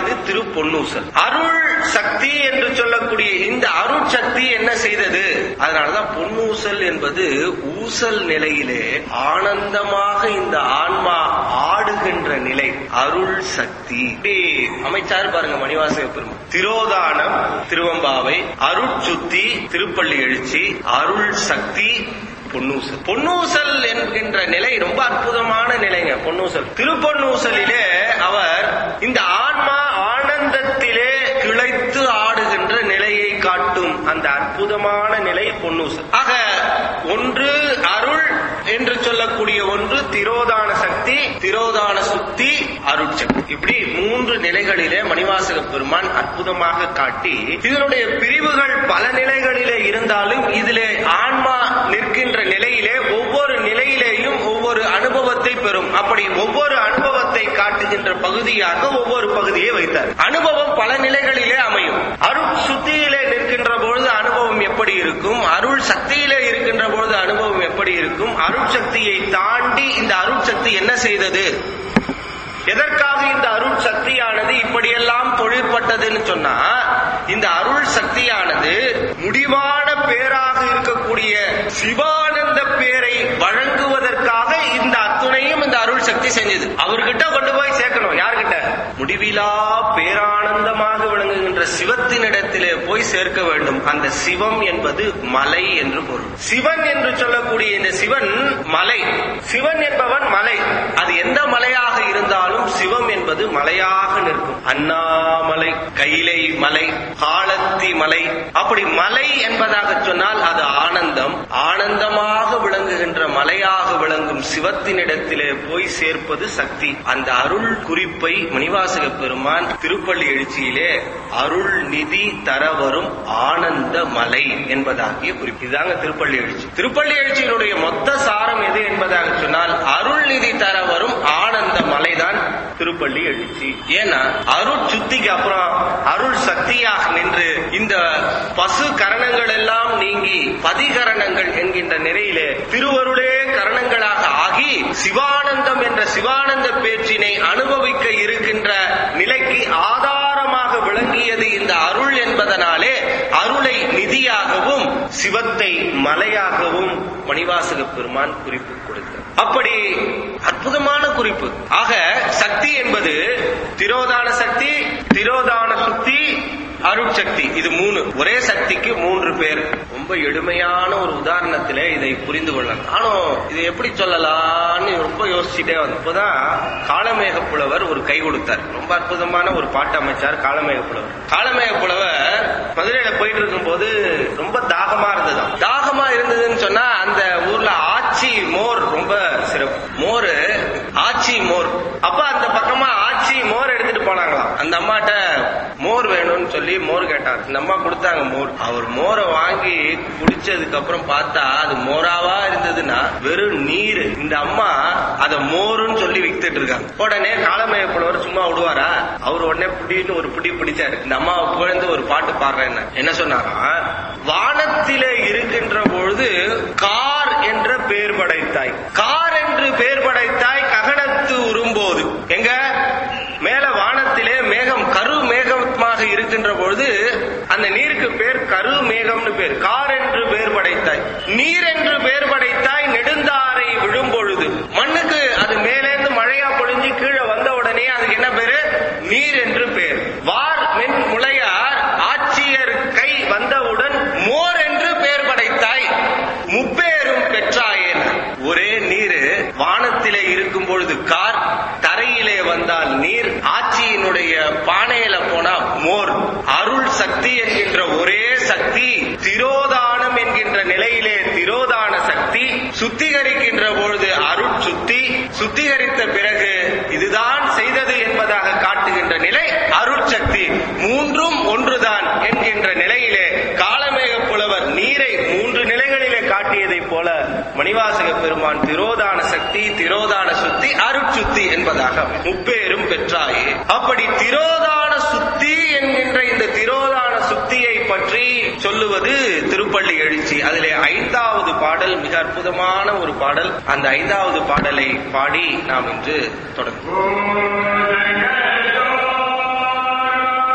பொன்னூசல் அருள் சக்தி என்று சொல்லக்கூடிய இந்த அருள் சக்தி என்ன செய்தது அதனாலதான் பொன்னூசல் என்பது ஊசல் நிலையிலே ஆனந்தமாக இந்த ஆன்மா ஆடுகின்ற நிலை அருள் சக்தி இப்படி அமைச்சாரு பாருங்க மணிவாசக பெருமாள் திரோதானம் திருவம்பாவை அருட்சுத்தி திருப்பள்ளி எழுச்சி அருள் சக்தி பொன்னூசல் பொன்னூசல் என்கின்ற நிலை ரொம்ப அற்புதமான நிலைங்க பொன்னூசல் திருப்பொன்னூசலிலே அவர் இந்த ஆன்மா ஆனந்தத்திலே கிளைத்து ஆடுகின்ற நிலையை காட்டும் அந்த அற்புதமான நிலை பொன்னூசல் ஆக ஒன்று அருள் என்று சொல்லக்கூடிய ஒன்று திரோதான சக்தி திரோதான சுத்தி அருட்சக்தி இப்படி மூன்று நிலைகளிலே மணிவாசக பெருமான் அற்புதமாக காட்டி இதனுடைய பிரிவுகள் பல நிலைகளிலே இருந்தாலும் இதிலே ஆன்மா நிற்கின்ற நிலையிலே ஒவ்வொரு நிலையிலேயும் ஒவ்வொரு அனுபவத்தை பெறும் அப்படி ஒவ்வொரு அனுபவத்தை காட்டுகின்ற பகுதியாக ஒவ்வொரு பகுதியை வைத்தார் அனுபவம் பல நிலைகளிலே அமையும் அருள் சுத்தியிலே நிற்கின்ற பொழுது அனுபவம் எப்படி இருக்கும் அருள் சக்தியிலே இருக்கின்ற பொழுது அனுபவம் எப்படி இருக்கும் அருள் சக்தியை தாண்டி இந்த அருள் சக்தி என்ன செய்தது எதற்காக இந்த அருள் சக்தியானது இப்படியெல்லாம் தொழிற்பட்டதுன்னு சொன்னா இந்த அருள் சக்தியானது முடிவான பேராக இருக்கக்கூடிய சிவானந்த பேரை வழங்குவதற்காக இந்த அத்துணையும் இந்த அருள் சக்தி செஞ்சது அவர்கிட்ட கொண்டு போய் சேர்க்கணும் யார்கிட்ட முடிவிலா பேரானந்தமாக விளங்குகின்ற சிவத்தினிடத்திலே போய் சேர்க்க வேண்டும் அந்த சிவம் என்பது மலை என்று பொருள் சிவன் என்று சொல்லக்கூடிய இந்த சிவன் மலை சிவன் என்பவன் மலை அது எந்த மலையாக இருந்தாலும் சிவம் என்பது மலையாக நிற்கும் அண்ணாமலை கைலை மலை காலத்தி மலை அப்படி மலை என்பதாக சொன்னால் அது ஆனந்தம் ஆனந்தமாக விளங்குகின்ற மலையாக விளங்கும் சிவத்தினிடத்திலே போய் சேர்ப்பது சக்தி அந்த அருள் குறிப்பை மணிவாசக பெருமான் திருப்பள்ளி எழுச்சியிலே அருள் நிதி தர வரும் ஆனந்த மலை என்பதாகிய குறிப்பு இதுதாங்க திருப்பள்ளி எழுச்சி திருப்பள்ளி எழுச்சியினுடைய மொத்த சாரம் எது என்பதாக சொன்னால் அருள் நிதி தர வரும் ஆனந்த மலைதான் திருப்பள்ளி எழுச்சி ஏன்னா அருள் சுத்திக்கு அப்புறம் அருள் சக்தியாக நின்று இந்த பசு கரணங்கள் எல்லாம் நீங்கி பதிகரணங்கள் என்கின்ற நிலையிலே திருவருளே கரணங்களாக ஆகி சிவானந்தம் என்ற சிவானந்த பேச்சினை அனுபவிக்க இருக்கின்ற நிலைக்கு ஆதாரமாக விளங்கியது இந்த அருள் என்பதனாலே அருளை நிதியாகவும் சிவத்தை மலையாகவும் மணிவாசக பெருமான் குறிப்பு கொடுத்தார் அப்படி அற்புதமான குறிப்பு ஆக சக்தி என்பது திரோதான சக்தி திரோதான சுத்தி அருட்சக்தி இது மூணு ஒரே சக்திக்கு மூன்று பேர் ரொம்ப எளிமையான ஒரு உதாரணத்திலே இதை புரிந்து கொள்ளலாம் நானும் இதை எப்படி சொல்லலாம்னு ரொம்ப யோசிச்சுட்டே வந்தப்போதான் காலமேக புலவர் ஒரு கை கொடுத்தார் ரொம்ப அற்புதமான ஒரு பாட்டு அமைச்சார் காலமேக புலவர் காலமேக புலவர் மதுரையில போயிட்டு இருக்கும்போது ரொம்ப தாகமா இருந்ததாம் தாகமா இருந்ததுன்னு சொன்னா அந்த ஊர்ல ஆச்சி மோர் ரொம்ப சிறப்பு மோர் ஆச்சி மோர் அப்ப அந்த பக்கமா ஆச்சி மோர் எடுத்துட்டு போனாங்களாம் அந்த அம்மாட்ட மோர் வேணும்னு சொல்லி மோர் கேட்டார் இந்த அம்மா கொடுத்தாங்க மோர் அவர் மோரை வாங்கி குடிச்சதுக்கு அப்புறம் பார்த்தா அது மோராவா இருந்ததுன்னா வெறும் நீர் இந்த அம்மா அத மோருன்னு சொல்லி வித்துட்டு இருக்காங்க உடனே காலமேய புலவர் சும்மா விடுவாரா அவர் உடனே புடின்னு ஒரு புடி பிடிச்சாரு இந்த அம்மாவை புகழ்ந்து ஒரு பாட்டு பாடுறேன் என்ன சொன்னாரா வானத்திலே இருக்கின்ற பொழுது கார் என்ற பேர் படைத்தாய் கார் என்று பேர் படைத்தாய் ககனத்து உரும்போது எங்க மேல வானத்திலே மேகம் கரு மேகமாக இருக்கின்ற பொழுது அந்த நீருக்கு பேர் கரு மேகம்னு பேர் கார் என்று பேர் படைத்தாய் நீர் என்று பேர் படைத்தாய் நெடுந்தாரை விழும் பொழுது மண்ணுக்கு அது மேலேந்து மழையா பொழிஞ்சு கீழே வந்த உடனே அதுக்கு என்ன பேரு நீர் என்று பேர் வார் மென் முளையார் ஆட்சியர் கை வந்தவுடன் மோர் என்று பேர் படைத்தாய் முப்பேரும் பெற்றாயேன் ஒரே நீர் வானத்திலே இருக்கும் பொழுது கார் தரையிலே வந்தால் நீர் ஆட்சியினுடைய பானையில போனா மோர் அருள் சக்தி என்கின்ற ஒரே சக்தி திரோதானம் என்கின்ற நிலையிலே திரோதான சக்தி சுத்திகரிக்கின்ற பொழுது அருள் சுத்தி சுத்திகரித்த பிறகு இதுதான் செய்தது என்பதாக காட்டுகின்ற நிலை அருள் சக்தி மூன்றும் ஒன்றுதான் என்கின்ற நிலையிலே காலமேக புலவர் நீரை மூன்று நிலைகளிலே காட்டியதைப் போல மணிவாசக பெருமான் திரோதான சக்தி திரோதான சுத்தி அருட்சுத்தி என்பதாக முப்பேரும் பெற்றாயே அப்படி திரோதான சுத்தி என்கின்ற இந்த திரோதான சுத்தியை பற்றி சொல்லுவது திருப்பள்ளி எழுச்சி அதிலே ஐந்தாவது பாடல் மிக அற்புதமான ஒரு பாடல் அந்த ஐந்தாவது பாடலை பாடி நாம் இன்று தொடங்குவோம்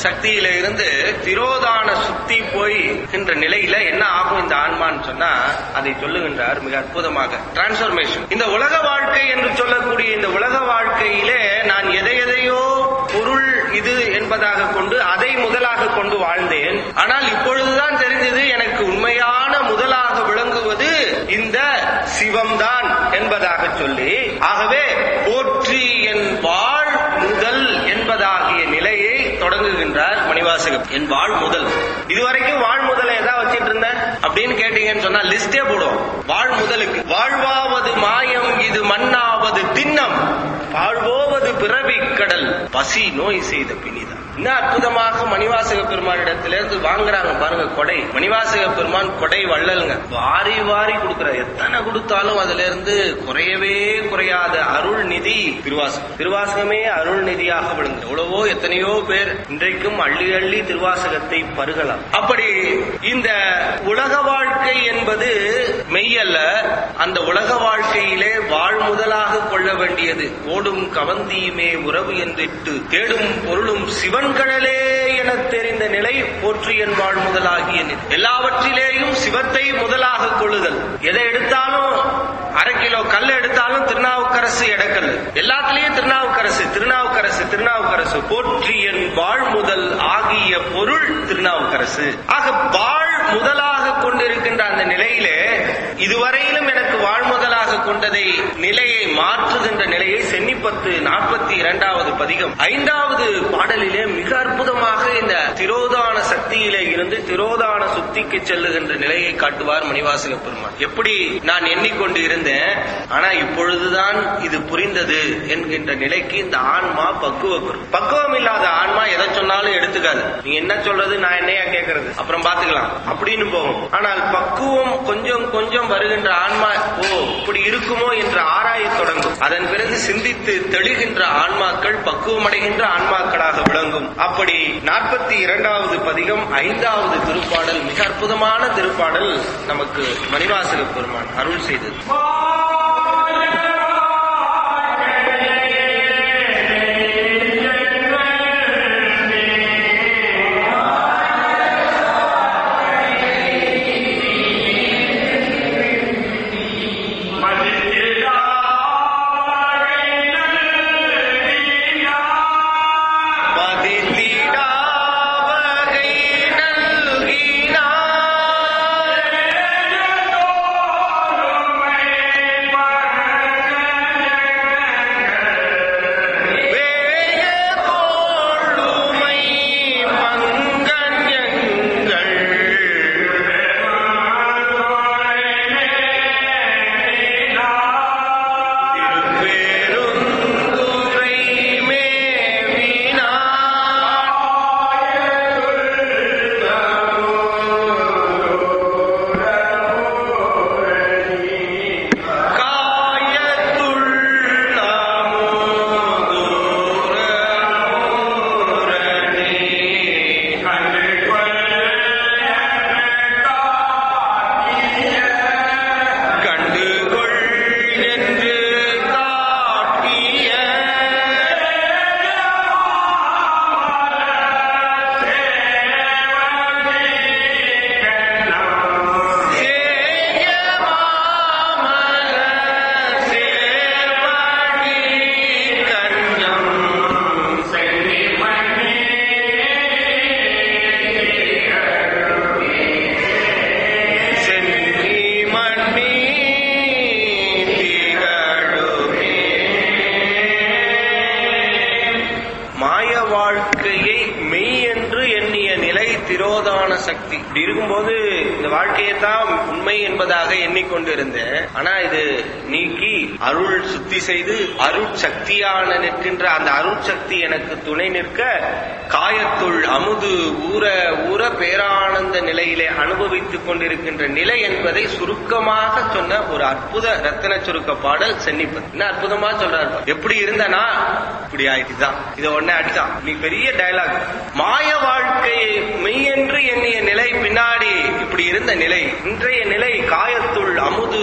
சக்தியில இருந்து திரோதான சுத்தி போய் என்ற நிலையில என்ன ஆகும் இந்த ஆன்மான்னு சொன்னா அதை சொல்லுகின்றார் மிக அற்புதமாக டிரான்ஸ்பர்மேஷன் இந்த உலக வாழ்க்கை என்று சொல்லக்கூடிய இந்த உலக வாழ்க்கையிலே நான் எதை எதையோ பொருள் இது என்பதாக கொண்டு அதை முதலாக கொண்டு வாழ்ந்தேன் ஆனால் இப்பொழுதுதான் தெரிந்தது எனக்கு உண்மையான முதலாக விளங்குவது இந்த சிவம்தான் என்பதாக சொல்லி ஆகவே போற்றி என் வாழ் முதல் என்பதாகிய நிலையை தொடங்குகின்றார் மணிவாசகம் என் வாழ் முதல் இதுவரைக்கும் வாழ் முதல எதா வச்சிட்டு இருந்தேன் அப்படின்னு கேட்டீங்கன்னு சொன்னா லிஸ்டே போடுவோம் வாழ் முதலுக்கு வாழ்வாவது மாயம் இது மண்ணாவது திண்ணம் வாழ்வோவது பிறவி கடல் பசி நோய் செய்த பிணிதான் இன்னும் அற்புதமாக மணிவாசக பெருமானிடத்திலிருந்து வாங்குறாங்க பாருங்க கொடை மணிவாசக பெருமான் கொடை வள்ளலுங்க வாரி வாரி கொடுக்கிறார் எத்தனை கொடுத்தாலும் அதுல இருந்து குறையவே குறையாத அருள் நிதி திருவாசகம் திருவாசகமே அருள் நிதியாக விளங்கு எவ்வளவோ எத்தனையோ பேர் இன்றைக்கும் அள்ளி அள்ளி திருவாசகத்தை பருகலாம் அப்படி இந்த உலக வாழ்க்கை என்பது மெய்யல்ல அந்த உலக வாழ்க்கையிலே வாழ் முதலாக கொள்ள வேண்டியது ஓடும் கவந்தியுமே உறவு என்றிட்டு தேடும் பொருளும் சிவன்கடலே என தெரிந்த நிலை போற்றியன் வாழ் முதலாகிய நிலை எல்லாவற்றிலேயும் சிவத்தை முதலாக கொள்ளுதல் எதை எடுத்தாலும் அரை கிலோ கல் எடுத்தாலும் திருநாவுக்கரசு எடக்கல் எல்லாத்துலயும் திருநாவுக்கரசு திருநாவுக்கரசு திருநாவுக்கரசு போற்றியன் வாழ் முதல் ஆகிய பொருள் திருநாவுக்கரசு ஆக வாழ் முதலாக கொண்டிருக்கின்ற அந்த நிலையிலே இதுவரையிலும் எனக்கு வாழ் முதலாக கொண்டதை நிலையை மாற்றுகின்ற நிலையை சென்னிப்பத்து நாற்பத்தி இரண்டாவது பதிகம் ஐந்தாவது பாடலிலே மிக அற்புதமாக இந்த திரோதான சக்தியிலே இருந்து திரோதான சுத்திக்கு செல்லுகின்ற நிலையை காட்டுவார் மணிவாசக பெருமான் எப்படி நான் எண்ணிக்கொண்டு இருந்தேன் ஆனா இப்பொழுதுதான் இது புரிந்தது என்கின்ற நிலைக்கு இந்த ஆன்மா பக்குவம் பெறும். பக்குவம் இல்லாத ஆன்மா எதை சொன்னாலும் எடுத்துக்காது நீங்க என்ன சொல்றது நான் என்னையா கேட்கறது அப்புறம் பாத்துக்கலாம் அப்படின்னு போகும் ஆனால் பக்குவம் கொஞ்சம் கொஞ்சம் வருகின்ற ஆன்மா ஓ இப்படி இருக்குமோ என்று ஆராயத் தொடங்கும் அதன் பிறகு சிந்தித்து தெளிகின்ற ஆன்மாக்கள் பக்குவமடைகின்ற ஆன்மாக்களாக விளங்கும் அப்படி நாற்பத்தி இரண்டாவது பதிகம் ஐந்தாவது திருப்பாடல் மிக அற்புதமான திருப்பாடல் நமக்கு மணிவாசக பெருமான் அருள் செய்தது பதித்திடாவகை நல்கினார் வேய தோளுமை மங்கன்யங்கள் திருப்பெருந்துறை மேவினார் காயத்துள் கண்டுகொள் என்று காட்டிய சேய மாமல சேர்வடி கஞ்சம் சென்னி மண்ணி திகழுமே மாய வாழ்க்கையை மெய் என்று எண்ணிய நிலை திரோதான சக்தி இப்படி இருக்கும்போது இந்த வாழ்க்கையை தான் உண்மை என்பதாக எண்ணிக்கொண்டிருந்தேன் ஆனா இது நீக்கி அருள் சுத்தி செய்து அருள் சக்தியான நிற்கின்ற அந்த அருள் சக்தி எனக்கு துணை நிற்க காயத்துள் அமுது ஊற ஊற பேரானந்த நிலையிலே அனுபவித்துக் கொண்டிருக்கின்ற நிலை என்பதை சுருக்கமாக சொன்ன ஒரு அற்புத ரத்தின சுருக்க பாடல் சென்னிப்பது என்ன அற்புதமா சொல்றாரு பாரு. எப்படி இருந்தனா இப்படி ஆயிட்டுதான் இத உடனே அடிச்சான் நீ பெரிய டயலாக் மாய வாழ்க்கையை மெய்யென்று எண்ணிய நிலை பின்னாடி இப்படி இருந்த நிலை இன்றைய நிலை காயத்துள் அமுது ஊற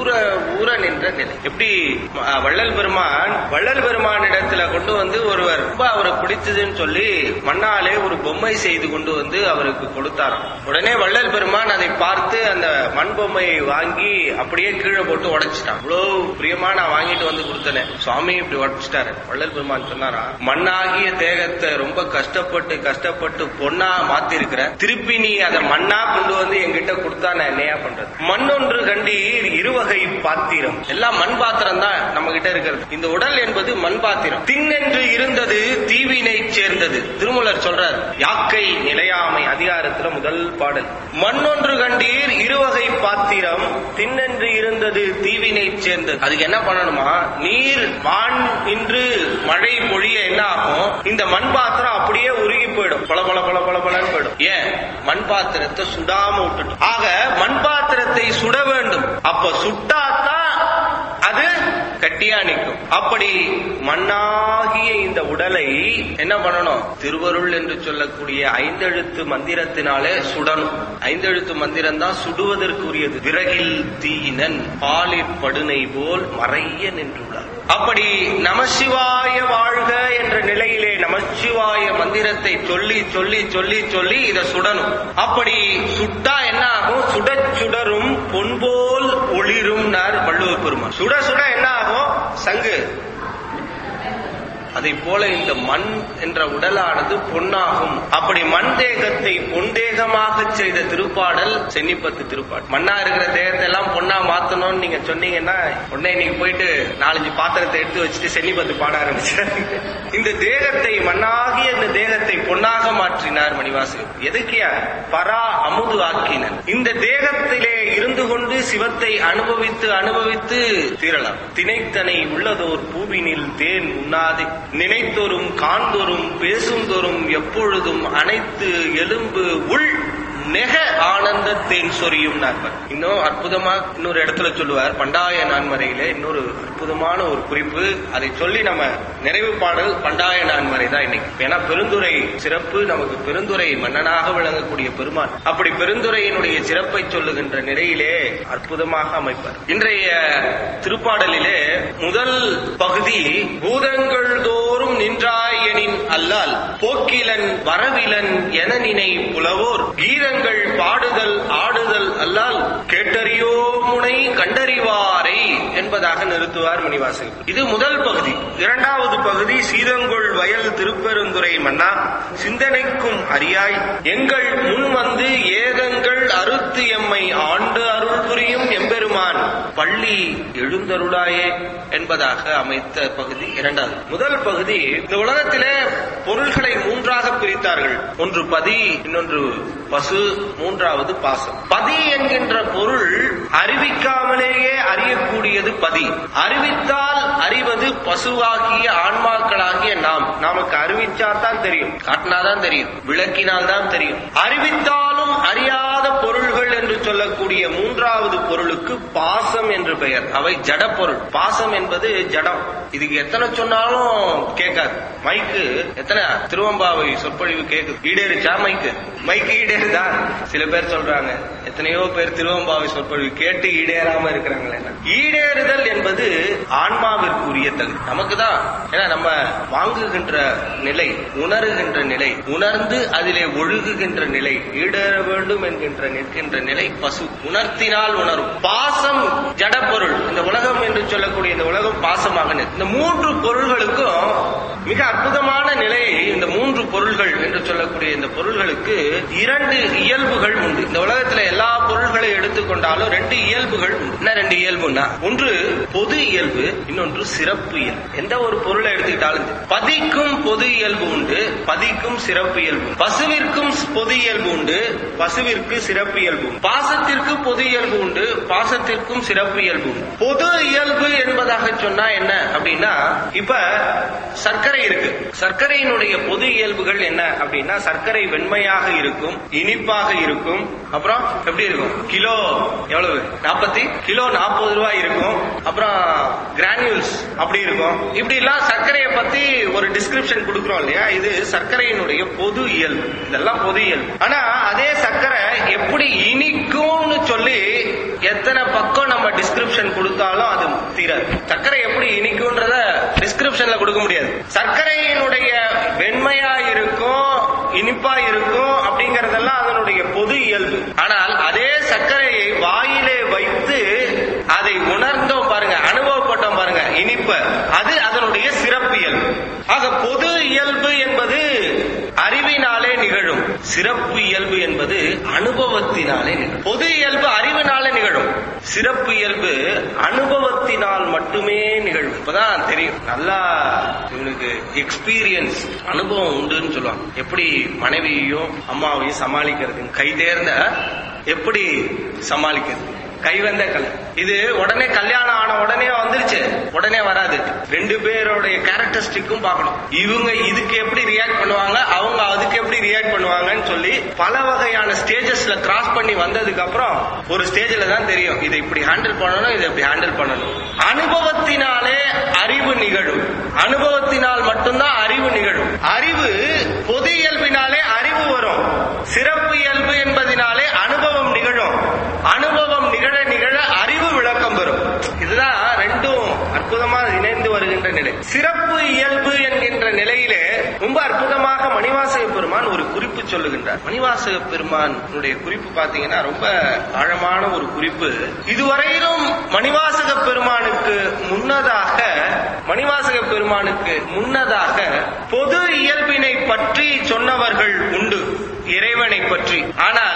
ஊற ஊற நின்ற நிலை எப்படி அஹ், வள்ளல் பெருமான் வள்ளல் பெருமான் இடத்துல கொண்டு வந்து ஒருவர் ரொம்ப அவருக்கு பிடிச்சதுன்னு சொல்லி மண்ணாலே ஒரு பொம்மை செய்து கொண்டு வந்து அவருக்கு கொடுத்தாராம் உடனே வள்ளல் பெருமான் அதை பார்த்து அந்த மண் பொம்மையை வாங்கி அப்படியே கீழே போட்டு உடைச்சிட்டான் இவ்வளவு பிரியமா நான் வாங்கிட்டு வந்து கொடுத்தனே சுவாமி இப்படி உடைச்சிட்டாரு வள்ளல் பெருமான் சொன்னாரா மண்ணாகிய தேகத்தை ரொம்ப கஷ்டப்பட்டு கஷ்டப்பட்டு பொண்ணா மாத்தி இருக்கிற திருப்பி நீ அதை மண்ணா கொண்டு வந்து என்கிட்ட கொடுத்தா நான் என்னையா பண்றது மண்ணொன்று கண்டீர் இருவகை பாத்திரம் எல்லாம் மண் பாத்திரம் தான் நம்ம கிட்ட இருக்கிறது இந்த உடல் என்பது மண் பாத்திரம் திண்ணென்று இருந்தது தீவினை சேர்ந்தது திருமூலர் சொல்றார் யாக்கை நிலையாமை அதிகாரத்துல முதல் பாடல் மண்ணொன்று கண்டீர் இருவகை பாத்திரம் திண்ணென்று இருந்தது தீவினை சேர்ந்தது அதுக்கு என்ன பண்ணணுமா நீர் வான் இன்று மழை பொழிய என்ன ஆகும் இந்த மண் பாத்திரம் அப்படியே உருகி போயிடும் பல பல பல பல பலன்னு போயிடும் ஏன் மண் பாத்திரத்தை சுடாம விட்டுட்டு ஆக மண் பாத்திரத்தை சுட வேண்டும் அப்ப சுட்டாதான் அது கட்டியா நிற்கும் அப்படி மண்ணாகிய இந்த உடலை என்ன பண்ணணும் திருவருள் என்று சொல்லக்கூடிய ஐந்தெழுத்து மந்திரத்தினாலே சுடணும் ஐந்தெழுத்து மந்திரம் தான் சுடுவதற்குரியது விறகில் தீயினன் பாலிற் படுனை போல் மறைய நின்றுள்ளார் அப்படி நமசிவாய வாழ்க என்ற நிலையிலே நமசிவாய மந்திரத்தை சொல்லி சொல்லி சொல்லி சொல்லி இதை சுடணும் அப்படி சுட்டா என்ன ஆகும் சுடச் சுடரும் பொன்போல் ஒளிரும் வள்ளுவர் பெருமான் சுட சுட என்ன ஆகும் சங்கு அதை போல இந்த மண் என்ற உடலானது பொன்னாகும் அப்படி மண் தேகத்தை பொன் தேகமாக செய்த திருப்பாடல் சென்னிப்பத்து திருப்பாடல் மண்ணா இருக்கிற தேகத்தை எல்லாம் பொண்ணா மாத்தணும்னு நீங்க சொன்னீங்கன்னா உடனே நீங்க போயிட்டு நாலஞ்சு பாத்திரத்தை எடுத்து வச்சுட்டு சென்னிப்பத்து பாட ஆரம்பிச்சு இந்த தேகத்தை மண்ணாகிய இந்த தேகத்தை பொன்னாக மாற்றினார் மணிவாசகர் எதுக்கியா பரா அமுது ஆக்கினர் இந்த தேகத்திலே இருந்து கொண்டு சிவத்தை அனுபவித்து அனுபவித்து தீரலாம் திணைத்தனை உள்ளதோர் பூவினில் தேன் உண்ணாதே நினைத்தோறும் காண்தோறும் பேசுந்தோறும் எப்பொழுதும் அனைத்து எலும்பு உள் நெக ஆனந்த தேன் சொரியும் நான்மர் இன்னும் அற்புதமா இன்னொரு இடத்துல சொல்லுவார் பண்டாய நான்மறையில இன்னொரு அற்புதமான ஒரு குறிப்பு அதை சொல்லி நம்ம நிறைவு பாடல் பண்டாய நான்மறை தான் இன்னைக்கு ஏன்னா பெருந்துரை சிறப்பு நமக்கு பெருந்துரை மன்னனாக விளங்கக்கூடிய பெருமான் அப்படி பெருந்துரையினுடைய சிறப்பை சொல்லுகின்ற நிலையிலே அற்புதமாக அமைப்பார் இன்றைய திருப்பாடலிலே முதல் பகுதி பூதங்கள் தோறும் நின்றாய் எனின் அல்லால் போக்கிலன் வரவிலன் என நினை புலவோர் கீதங்கள் பாடுதல் ஆடுதல் அல்லால் கேட்டறியோ முனை கண்டறிவாரை என்பதாக நிறுத்துவார் மணிவாசகர் இது முதல் பகுதி இரண்டாவது பகுதி சீதங்கொள் வயல் திருப்பெருந்துறை மன்னா சிந்தனைக்கும் அறியாய் எங்கள் முன் வந்து ஏகங்கள் அறுத்து எம்மை ஆண்டு அருள் புரியும் எம்பெருமான் பள்ளி எழுந்தருளாயே என்பதாக அமைத்த பகுதி இரண்டாவது முதல் பகுதி இந்த உலகத்திலே பொருள்களை மூன்றாக பிரித்தார்கள் ஒன்று பதி இன்னொன்று பசு மூன்றாவது பாசம் பதி என்கின்ற பொருள் அறிவிக்காமலேயே அறியக்கூடியது பதி அறிவித்தால் அறிவது பசுவாகிய ஆன்மாக்களாகிய நாம் நமக்கு அறிவிச்சாதான் தெரியும் காட்டினாதான் தெரியும் விளக்கினால் தான் தெரியும் அறிவித்தாலும் அறியாத பொருள்கள் என்று சொல்லக்கூடிய மூன்றாவது பொருளுக்கு பாசம் என்று பெயர் அவை ஜட பொருள் பாசம் என்பது ஜடம் இதுக்கு எத்தனை சொன்னாலும் கேட்காது மைக்கு எத்தனை திருவம்பாவை சொற்பொழிவு கேக்குது ஈடேறுச்சா மைக்கு மைக்கு ஈடேறுதா சில பேர் சொல்றாங்க எத்தனையோ பேர் திருவம்பாவை சொற்பொழிவு கேட்டு ஈடேறாம இருக்கிறாங்களே ஈடேறுதல் என்பது ஆன்மாவிற்குரிய தகுதி நமக்கு தான் ஏன்னா நம்ம வாங்குகின்ற நிலை உணருகின்ற நிலை உணர்ந்து அதிலே ஒழுகுகின்ற நிலை ஈடேற வேண்டும் என்கின்ற நிற்கின்ற நிலை பசு உணர்த்தினால் உணரும் பாசம் ஜடப்பொருள் இந்த உலகம் என்று சொல்லக்கூடிய இந்த உலகம் பாசமாக நிற்கும். இந்த மூன்று பொருள்களுக்கும் மிக அற்புதமான நிலை இந்த மூன்று பொருள்கள் என்று சொல்லக்கூடிய இந்த பொருள்களுக்கு இரண்டு இயல்புகள் உண்டு இந்த உலகத்துல எல்லா பொருள்களை எடுத்துக்கொண்டாலும் ரெண்டு இயல்புகள் உண்டு என்ன ரெண்டு இயல்புன்னா ஒன்று பொது இயல்பு இன்னொன்று சிறப்பு இயல்பு எந்த ஒரு பொருளை எடுத்துக்கிட்டாலும் சரி. பதிக்கும் பொது இயல்பு உண்டு பதிக்கும் சிறப்பு இயல்பு பசுவிற்கும் பொது இயல்பு உண்டு பசுவிற்கு சிறப்பு இயல்பு உண்டு. பாசத்திற்கு பொது இயல்பு உண்டு பாசத்திற்கும் சிறப்பு இயல்பு உண்டு பொது இயல்பு என்பதாக சொன்னா என்ன அப்படின்னா இப்ப சர்க்கரை இருக்கு சர்க்கரையினுடைய பொது இயல்புகள் என்ன அப்படின்னா சர்க்கரை வெண்மையாக இருக்கும் இனிப்பாக இருக்கும் அப்புறம் எப்படி இருக்கும் கிலோ எவ்வளவு நாற்பத்தி கிலோ நாற்பது ரூபாய் இருக்கும் அப்புறம் கிரானியூல்ஸ் அப்படி இருக்கும் இப்படி எல்லாம் சர்க்கரையை பத்தி ஒரு டிஸ்கிரிப்ஷன் கொடுக்குறோம் இல்லையா இது சர்க்கரையினுடைய பொது இயல்பு இதெல்லாம் பொது இயல்பு ஆனா அதே சர்க்கரை எப்படி இனிக்கும்னு சொல்லி எத்தனை பக்கம் நம்ம டிஸ்கிரிப்ஷன் முடியாது சர்க்கரையினுடைய வெண்மையா இருக்கும் இனிப்பா இருக்கும் அப்படிங்கறதெல்லாம் அதனுடைய பொது இயல்பு ஆனால் அதே சர்க்கரையை வாயிலே வைத்து அதை உணர்ந்தோம் பாருங்க அனுபவப்பட்டோம் பாருங்க இனிப்ப அது அதனுடைய சிறப்பு இயல்பு ஆக பொது இயல்பு என்பது அறிவினாலே நிகழும் சிறப்பு இயல்பு என்பது அனுபவத்தினாலே நிகழும் பொது இயல்பு அறிவினாலே நிகழும் சிறப்பு இயல்பு அனுபவத்தினால் மட்டுமே நிகழும் இப்பதான் தெரியும் நல்லா இவனுக்கு எக்ஸ்பீரியன்ஸ் அனுபவம் உண்டுன்னு சொல்லுவாங்க எப்படி மனைவியையும் அம்மாவையும் சமாளிக்கிறது கை தேர்ந்த எப்படி சமாளிக்கிறது கைவந்த கலை இது உடனே கல்யாணம் ஆன உடனே வந்துருச்சு உடனே வராது ரெண்டு பேருடைய கேரக்டரிஸ்டிக்கும் பார்க்கணும் இவங்க இதுக்கு எப்படி ரியாக்ட் பண்ணுவாங்க அவங்க அதுக்கு எப்படி ரியாக்ட் பண்ணுவாங்கன்னு சொல்லி பல வகையான ஸ்டேஜஸ்ல கிராஸ் பண்ணி வந்ததுக்கு அப்புறம் ஒரு ஸ்டேஜ்ல தான் தெரியும் இதை இப்படி ஹேண்டில் பண்ணணும் இதை இப்படி ஹேண்டில் பண்ணணும் அனுபவத்தினாலே அறிவு நிகழும் அனுபவத்தினால் மட்டும்தான் அறிவு நிகழும் அறிவு பொது இயல்பினாலே அறிவு வரும் சிறப்பு இயல்பு என்பதினாலே அனுபவம் நிகழும் அனுபவம் நிகழ நிகழ அறிவு விளக்கம் பெறும் இதுதான் ரெண்டும் அற்புதமா இணைந்து வருகின்ற நிலை சிறப்பு இயல்பு என்கின்ற நிலையிலே ரொம்ப அற்புதமாக மணிவாசக பெருமான் ஒரு குறிப்பு சொல்லுகின்றார் மணிவாசக பெருமானுடைய குறிப்பு பாத்தீங்கன்னா ரொம்ப ஆழமான ஒரு குறிப்பு இதுவரையிலும் மணிவாசக பெருமானுக்கு முன்னதாக மணிவாசக பெருமானுக்கு முன்னதாக பொது இயல்பினை பற்றி சொன்னவர்கள் உண்டு இறைவனை பற்றி ஆனால்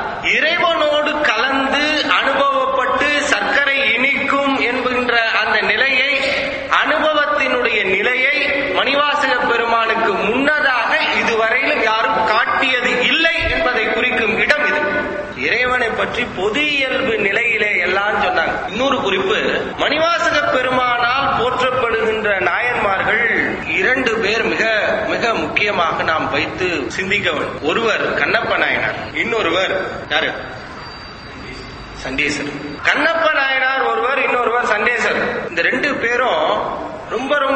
இறைவனோடு கலந்து அனுபவப்பட்டு சர்க்கரை இனிக்கும் என்கின்ற அந்த நிலையை அனுபவத்தினுடைய நிலையை மணிவாசக பெருமானுக்கு முன்னதாக இதுவரையிலும் யாரும் காட்டியது இல்லை என்பதை குறிக்கும் இடம் இது இறைவனை பற்றி பொது இயல்பு நிலையிலே எல்லாம் சொன்னாங்க இன்னொரு குறிப்பு மணிவாசக பெருமானால் போற்றப்படுகின்ற நாயன்மார்கள் இரண்டு பேர் மிக மிக முக்கியமாக நாம் வைத்து சிந்திக்க வேண்டும் ஒருவர் கண்ணப்ப நாயனார் இன்னொருவர் யாரு சண்டேசர் கண்ணப்ப நாயனார் ஒருவர் இன்னொருவர் சண்டேசர் இந்த ரெண்டு பேரும் ரொம்ப ரொம்ப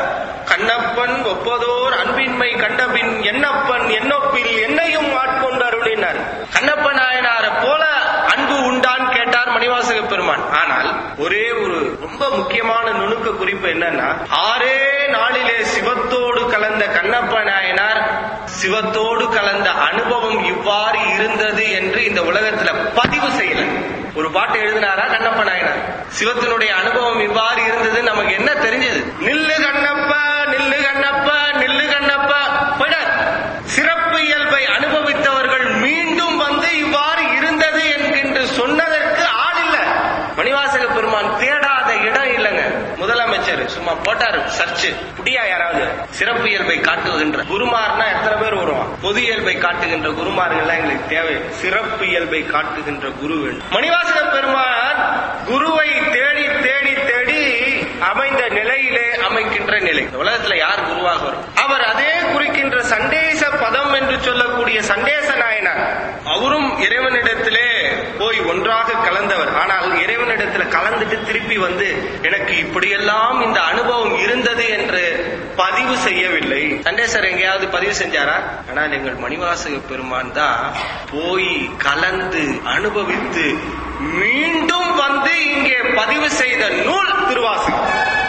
கண்ணப்பன் ஒப்பதோர் அன்பின்மை கண்டபின் என்னப்பன் என்னொப்பில் என்னையும் ஆட்கொண்டு அருளினார் கண்ணப்ப நாயனாரை போல அன்பு உண்டான் கேட்டார் மணிவாசக பெருமான் ஆனால் ஒரே ஒரு ரொம்ப முக்கியமான நுணுக்க குறிப்பு என்னன்னா ஆறே நாளிலே சிவத்தோடு கலந்த கண்ணப்ப நாயனார் சிவத்தோடு கலந்த அனுபவம் இவ்வாறு இருந்தது என்று இந்த உலகத்துல பதிவு செய்யல ஒரு பாட்டு எழுதினாரா கண்ணப்ப நாயனார் சிவத்தினுடைய அனுபவம் இவ்வாறு இருந்தது நமக்கு என்ன தெரிஞ்சது நில்லு கண்ணப்பா நில்லு கண்ணப்பா நில்லு கண்ணப்பா போயிடார் சிறப்பு இயல்பை அனுபவித்தவர்கள் மீண்டும் வந்து இவ்வாறு இருந்தது என்கின்ற சொன்னதற்கு ஆள் இல்ல மணிவாசக பெருமான் தேடாத இடம் இல்லைங்க முதலமைச்சர் சும்மா போட்டாரு சர்ச் புடியா யாராவது சிறப்பு இயல்பை காட்டுகின்ற குருமார்னா எத்தனை பேர் வருவான் பொது இயல்பை காட்டுகின்ற குருமார்கள் எங்களுக்கு தேவை சிறப்பு இயல்பை காட்டுகின்ற குரு வேண்டும் மணிவாசக பெருமான் குருவை தேடி தேடி தேடி அமைந்த நிலையிலே அமைக்கின்ற நிலை இந்த உலகத்துல யார் குருவாக வரும் அவர் அதே குறிக்கின்ற சண்டேச பதம் என்று சொல்லக்கூடிய சண்டேச நாயனார் அவரும் இறைவனிடத்திலே போய் ஒன்றாக கலந்தவர் ஆனால் இறைவனிடத்துல கலந்துட்டு திருப்பி வந்து எனக்கு இப்படியெல்லாம் இந்த அனுபவம் இருந்தது என்று பதிவு செய்யவில்லை சண்டேசர் எங்கேயாவது பதிவு செஞ்சாரா ஆனால் எங்கள் மணிவாசக பெருமான் தான் போய் கலந்து அனுபவித்து மீண்டும் வந்து இங்கே பதிவு செய்த நூல் திருவாசகம்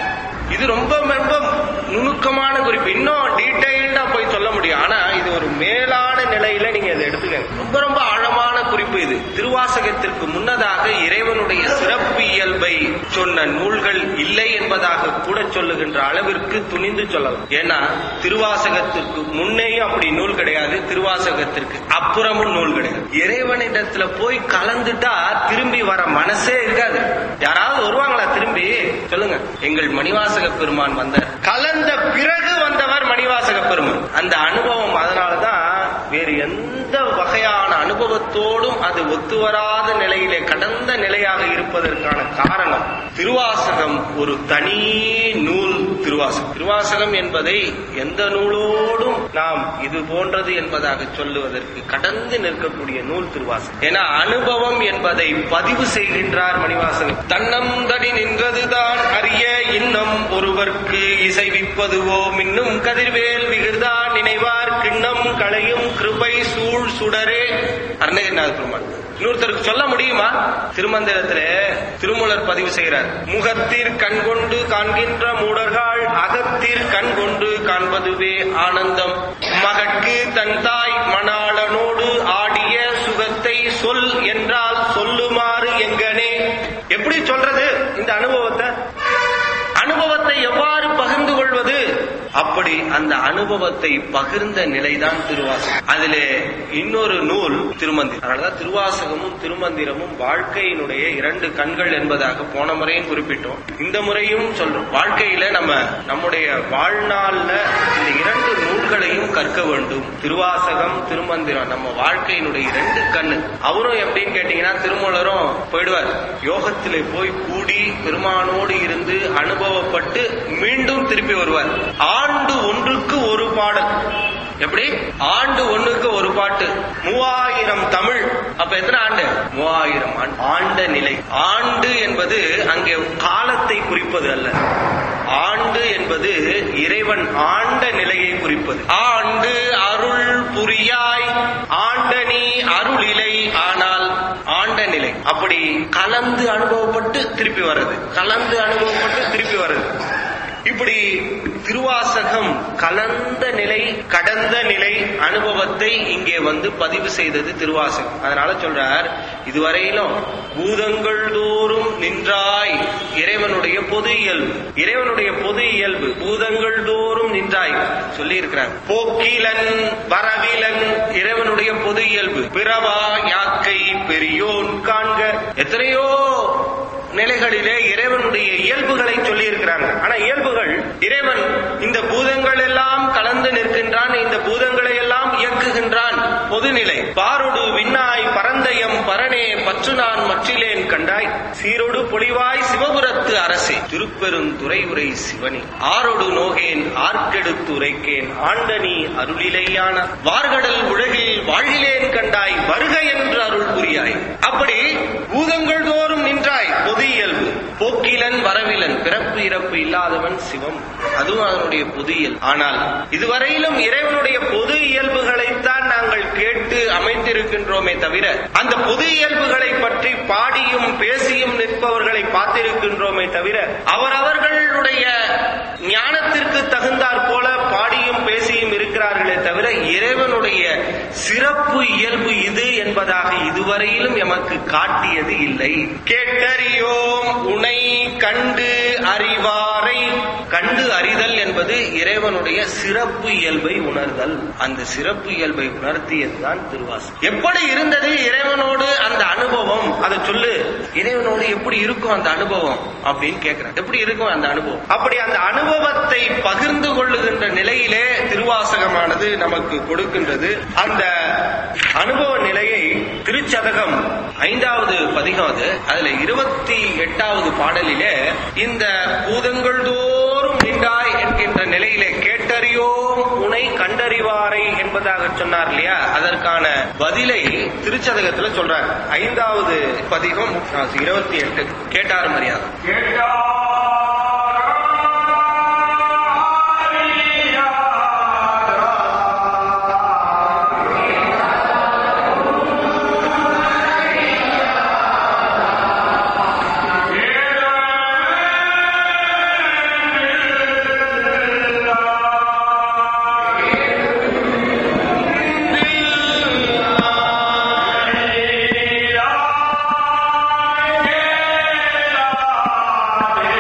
இது ரொம்ப ரொம்ப நுணுக்கமான குறிப்பு இன்னும் டீடைல்டா போய் சொல்ல முடியும் ஆனா இது ஒரு மேலான நிலையில நீங்க இதை எடுத்துக்கங்க ரொம்ப ரொம்ப ஆழமான குறிப்பு இது திருவாசகத்திற்கு முன்னதாக இறைவனுடைய சிறப்பு இயல்பை சொன்ன நூல்கள் இல்லை என்பதாக கூட சொல்லுகின்ற அளவிற்கு துணிந்து சொல்லலாம் ஏன்னா திருவாசகத்திற்கு முன்னேயும் அப்படி நூல் கிடையாது திருவாசகத்திற்கு அப்புறமும் நூல் கிடையாது இறைவனிடத்துல போய் கலந்துட்டா திரும்பி வர மனசே இருக்காது யாராவது வருவாங்களா திரும்பி சொல்லுங்க எங்கள் மணிவாசக பெருமான் வந்தார் கலந்த பிறகு வந்தவர் மணிவாசக பெருமான் அந்த அனுபவம் அதனாலதான் வேறு எந்த வகையான அனுபவத்தோடும் அது ஒத்துவராத நிலையிலே கடந்த நிலையாக இருப்பதற்கான காரணம் திருவாசகம் ஒரு தனி நூல் திருவாசகம் திருவாசகம் என்பதை எந்த நூலோடும் நாம் இது போன்றது என்பதாக சொல்லுவதற்கு கடந்து நிற்கக்கூடிய நூல் திருவாசகம் ஏன்னா அனுபவம் என்பதை பதிவு செய்கின்றார் மணிவாசகம் தன்னம் தடி நின்றதுதான் அறிய இன்னும் ஒருவர்க்கு இசைவிப்பதுவோ மின்னும் கதிர்வேல் விகிர்தான் நினைவார்க்கு திண்ணம் களையும் கிருபை சூழ் சுடரே அருணகிரிநாத பெருமான் இன்னொருத்தருக்கு சொல்ல முடியுமா திருமந்திரத்துல திருமூலர் பதிவு செய்கிறார் முகத்தீர் கண் கொண்டு காண்கின்ற மூடர்கள் அகத்தீர் கண் கொண்டு காண்பதுவே ஆனந்தம் மகற்கு தன் தாய் மணாளனோடு ஆடிய சுகத்தை சொல் என்றால் சொல்லுமாறு எங்கனே எப்படி சொல்றது இந்த அனுபவத்தை அனுபவத்தை எவ்வாறு பகிர்ந்து கொள்வது அப்படி அந்த அனுபவத்தை பகிர்ந்த நிலைதான் திருவாசகம் அதிலே இன்னொரு நூல் திருமந்திரம் அதனாலதான் திருவாசகமும் திருமந்திரமும் வாழ்க்கையினுடைய இரண்டு கண்கள் என்பதாக போன முறையும் குறிப்பிட்டோம் இந்த முறையும் சொல்றோம் வாழ்க்கையில நம்ம நம்முடைய வாழ்நாள்ல இந்த இரண்டு நூல்களையும் கற்க வேண்டும் திருவாசகம் திருமந்திரம் நம்ம வாழ்க்கையினுடைய இரண்டு கண்ணு அவரும் எப்படின்னு கேட்டீங்கன்னா திருமூலரும் போயிடுவார் யோகத்திலே போய் கூடி பெருமானோடு இருந்து அனுபவப்பட்டு மீண்டும் திருப்பி வருவார் ஆண்டு ஒன்றுக்கு ஒரு பாடல் எப்படி ஆண்டு ஒண்ணுக்கு ஒரு பாட்டு மூவாயிரம் தமிழ் அப்ப எத்தனை ஆண்டு மூவாயிரம் ஆண்டு ஆண்ட நிலை ஆண்டு என்பது அங்கே காலத்தை குறிப்பது அல்ல ஆண்டு என்பது இறைவன் ஆண்ட நிலையை குறிப்பது ஆண்டு அருள் புரியாய் ஆண்ட நீ அருளிலை ஆனால் ஆண்ட நிலை அப்படி கலந்து அனுபவப்பட்டு திருப்பி வர்றது கலந்து அனுபவப்பட்டு திருப்பி வர்றது இப்படி திருவாசகம் கலந்த நிலை கடந்த நிலை அனுபவத்தை இங்கே வந்து பதிவு செய்தது திருவாசகம் அதனால சொல்றார் இதுவரையிலும் பூதங்கள் தோறும் நின்றாய் இறைவனுடைய பொது இயல்பு இறைவனுடைய பொது இயல்பு பூதங்கள் தோறும் நின்றாய் சொல்லி இருக்கிறார் போக்கிலன் வரவிலன் இறைவனுடைய பொது இயல்பு பிறவா யாக்கை பெரியோன் காண்க எத்தனையோ நிலைகளிலே இறைவனுடைய இயல்புகளை சொல்லி இருக்கிறாங்க ஆனா இயல்புகள் இறைவன் இந்த பூதங்கள் எல்லாம் கலந்து நிற்கின்றான் இந்த பூதங்களை எல்லாம் இயக்குகின்றான் பொதுநிலை பாரொடு விண்ணாய் பரந்தயம் பரணே பற்று நான் மற்றிலேன் கண்டாய் சீரொடு பொலிவாய் சிவபுரத்து அரசே திருப்பெருந்துறை உரை சிவனி ஆரொடு நோகேன் ஆர்க்கெடுத்து உரைக்கேன் ஆண்டனி அருளிலையான வார்கடல் உலகில் வாழ்கிலேன் கண்டாய் வருக என்று அருள் புரியாய் அப்படி பூதங்கள் தோறும் நின்றாய் பொது இயல்பு போக்கிலன் வரவிலன் பிறப்பு இறப்பு இல்லாதவன் சிவம் அதுவும் அதனுடைய பொது இயல்பு ஆனால் இதுவரையிலும் இறைவனுடைய பொது இயல்புகளைத்தான் நாங்கள் கேட்டு அமைந்திருக்கின்றோமே தவிர அந்த பொது இயல்புகளை பற்றி பாடியும் பேசியும் நிற்பவர்களை பார்த்திருக்கின்றோமே தவிர அவரவர்களுடைய ஞானத்திற்கு தகுந்தாற் போல பாடியும் பேசியும் இருக்கிறார்களே தவிர இறைவனுடைய சிறப்பு இயல்பு இது என்பதாக இதுவரையிலும் எமக்கு காட்டியது இல்லை கேட்டறியோம் உனை கண்டு அறிவாரை கண்டு அறிதல் என்பது இறைவனுடைய சிறப்பு இயல்பை உணர்தல் அந்த சிறப்பு இயல்பை உணர்த்தியதுதான் திருவாசகம் எப்படி இருந்தது இறைவனோடு அந்த அனுபவம் அதை சொல்லு இறைவனோடு எப்படி இருக்கும் அந்த அனுபவம் அப்படின்னு கேட்கிறேன் எப்படி இருக்கும் அந்த அனுபவம் அப்படி அந்த அனுபவத்தை பகிர்ந்து கொள்ளுகின்ற நிலையிலே திருவாசகமானது நமக்கு கொடுக்கின்றது அந்த அனுபவ நிலையை திருச்சதகம் ஐந்தாவது பதிகம் அது அதுல இருபத்தி எட்டாவது பாடலிலே இந்த பூதங்கள் தோறும் நின்றாய் என்கின்ற நிலையிலே கேட்டறியோம் உனை கண்டறிவாரை என்பதாக சொன்னார் இல்லையா அதற்கான பதிலை திருச்சதகத்துல சொல்றார் ஐந்தாவது பதிகம் இருபத்தி எட்டு கேட்டார் மரியாதை Yeah.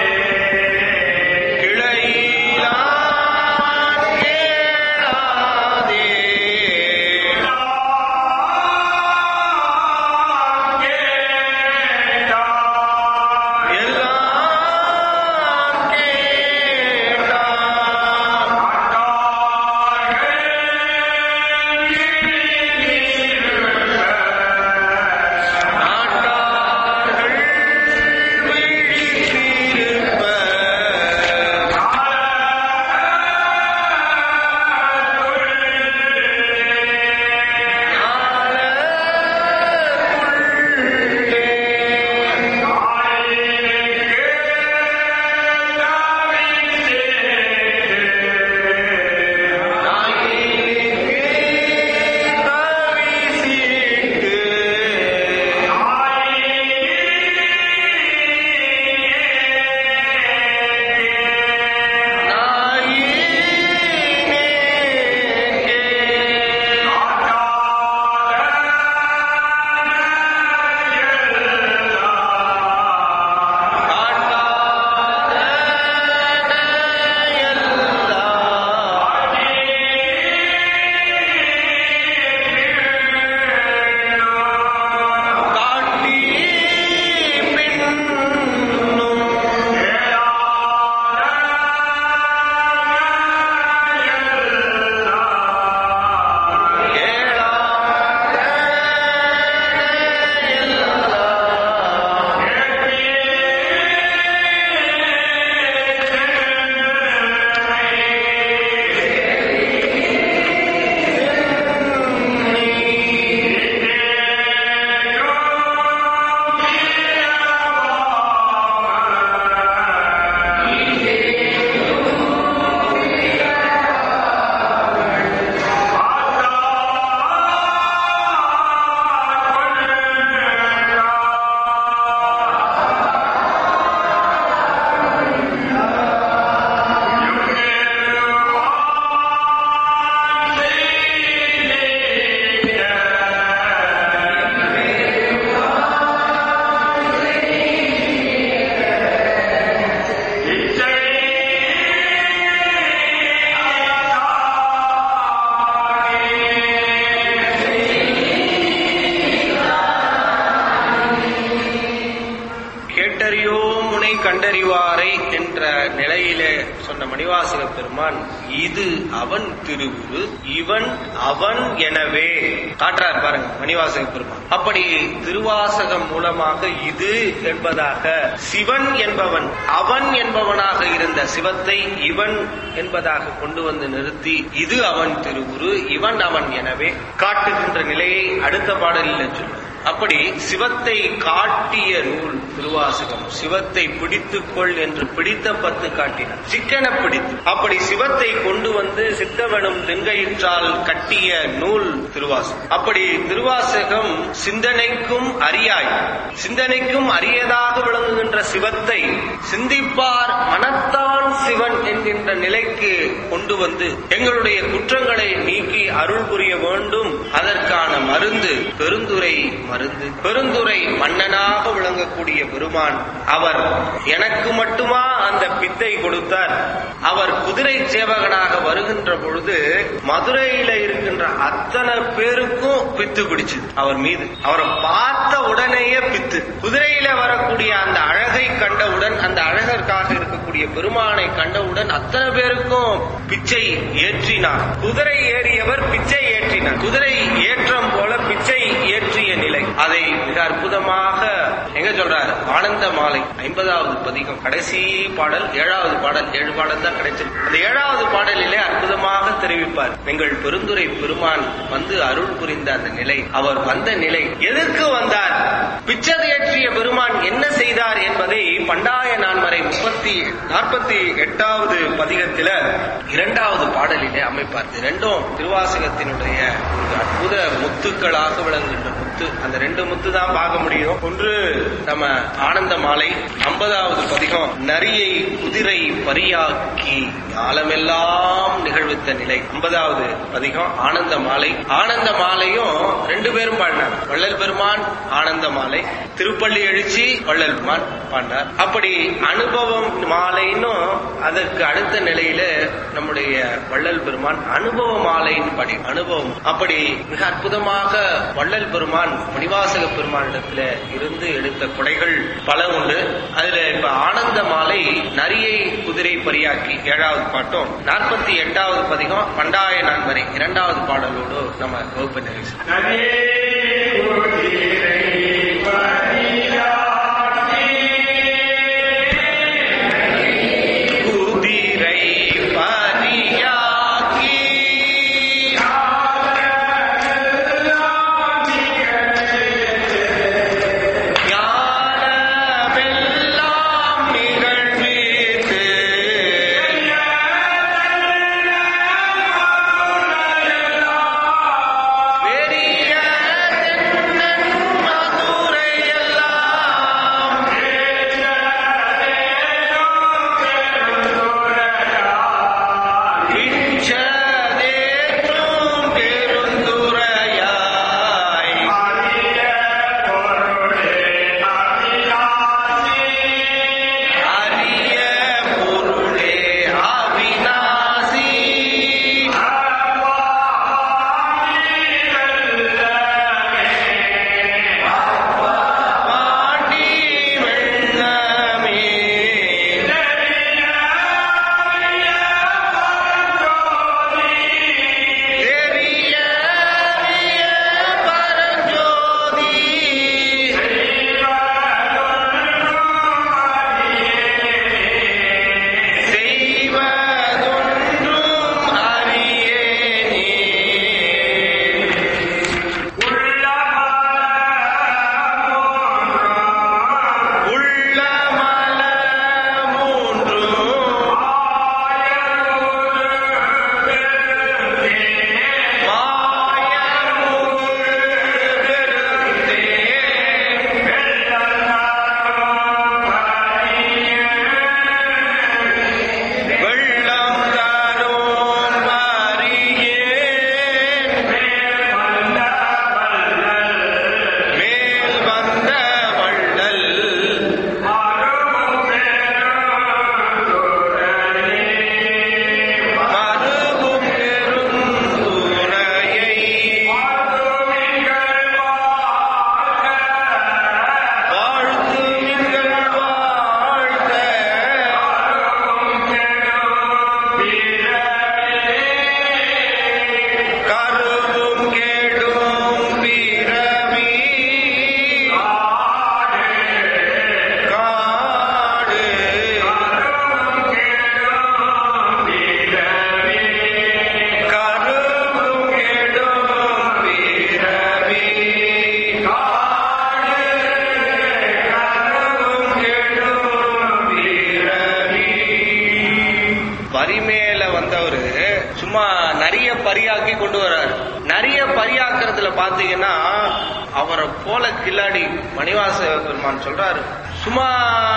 கண்டறிவாரை என்ற நிலையிலே சொன்ன மணிவாசக பெருமான் இது அவன் திருவுரு இவன் அவன் எனவே காட்டுறார் பாருங்க மணிவாசக பெருமான் அப்படி திருவாசகம் மூலமாக இது என்பதாக சிவன் என்பவன் அவன் என்பவனாக இருந்த சிவத்தை இவன் என்பதாக கொண்டு வந்து நிறுத்தி இது அவன் திருவுரு இவன் அவன் எனவே காட்டுகின்ற நிலையை அடுத்த பாடலில் சொல்லும் அப்படி சிவத்தை காட்டிய நூல் திருவாசகம் சிவத்தை பிடித்துக்கொள் என்று பிடித்த பத்து காட்டினார் சிக்கன பிடித்து அப்படி சிவத்தை கொண்டு வந்து சித்தவனும் தென்கயிற்றால் கட்டிய நூல் திருவாசகம் அப்படி திருவாசகம் சிந்தனைக்கும் அறியாய் சிந்தனைக்கும் அரியதாக விளங்குகின்ற சிவத்தை சிந்திப்பார் மனத்தான் சிவன் என்கின்ற நிலைக்கு கொண்டு வந்து எங்களுடைய குற்றங்களை நீக்கி அருள் புரிய வேண்டும் அதற்கான மருந்து பெருந்துரை மருந்து பெருந்துரை மன்னனாக விளங்கக்கூடிய பெருமான் அவர் எனக்கு மட்டுமா அந்த பித்தை கொடுத்தார் அவர் குதிரை சேவகனாக வருகின்ற பொழுது மதுரையில இருக்கின்ற அத்தனை பேருக்கும் பித்து பிடிச்சது அவர் மீது அவரை பார்த்த உடனேயே பித்து குதிரையில வரக்கூடிய அந்த அழகை கண்டவுடன் அந்த அழகற்காக இருக்கக்கூடிய பெருமானை கண்டவுடன் அத்தனை பேருக்கும் பிச்சை ஏற்றினார் குதிரை ஏறியவர் பிச்சை ஏற்றினார் குதிரை ஏற்றம் போல பிச்சை ஏற்றிய நிலை அதை மிக அற்புதமாக எங்க சொல்றாரு ஆனந்த மாலை ஐம்பதாவது பதிகம் கடைசி பாடல் ஏழாவது பாடல் ஏழு பாடல் தான் கிடைச்சிருக்கு அந்த ஏழாவது பாடலிலே அற்புதமாக தெரிவிப்பார் எங்கள் பெருந்துரை பெருமான் வந்து அருள் புரிந்த அந்த நிலை அவர் வந்த நிலை எதற்கு வந்தார் பிச்சை ஏற்றிய பெருமான் என்ன செய்தார் என்பதை பண்டாய நான்மறை முப்பத்தி நாற்பத்தி எட்டாவது பதிகத்தில இரண்டாவது பாடலிலே அமைப்பார் இது ரெண்டும் திருவாசகத்தினுடைய ஒரு அற்புத முத்துக்களாக விளங்குகின்ற முத்து அந்த ரெண்டு முத்து தான் பார்க்க முடியும் ஒன்று நம்ம ஆனந்த மாலை ஐம்பதாவது பதிகம் நரியை குதிரை பரியாக்கி ஞாலமெல்லாம் நிகழ்வித்த நிலை ஐம்பதாவது பதிகம் ஆனந்த மாலை ஆனந்த மாலையும் ரெண்டு பேரும் பாடினார் வள்ளல் பெருமான் ஆனந்த மாலை திருப்பள்ளி எழுச்சி வள்ளல் பெருமான் பாடினார் அப்படி அனுபவம் மாலைன்னும் அதற்கு அடுத்த நிலையில நம்முடைய வள்ளல் பெருமான் அனுபவ மாலைன்னு பாடி அனுபவம் அப்படி மிக அற்புதமாக வள்ளல் பெருமான் மணிவாசக பெருமானிடத்துல இருந்து எடுத்த கொடைகள் பல உண்டு அதுல இப்ப ஆனந்த மாலை நரியை குதிரை பரியாக்கி ஏழாவது பாட்டும் நாற்பத்தி எட்டாவது பதிகம் பண்டாய நான்மறை இரண்டாவது பாடலோடு நம்ம வகுப்பு நிறைவு செய்வோம். குதிரை பரியாக்கி ஞானமெல்லாம் நிகழ்வித்து பெரிய தென்னன் கொண்டு வர்றாரு நிறைய பரியாக்கிறதுல பாத்தீங்கன்னா அவரை போல கில்லாடி மணிவாச பெருமான் சொல்றாரு சும்மா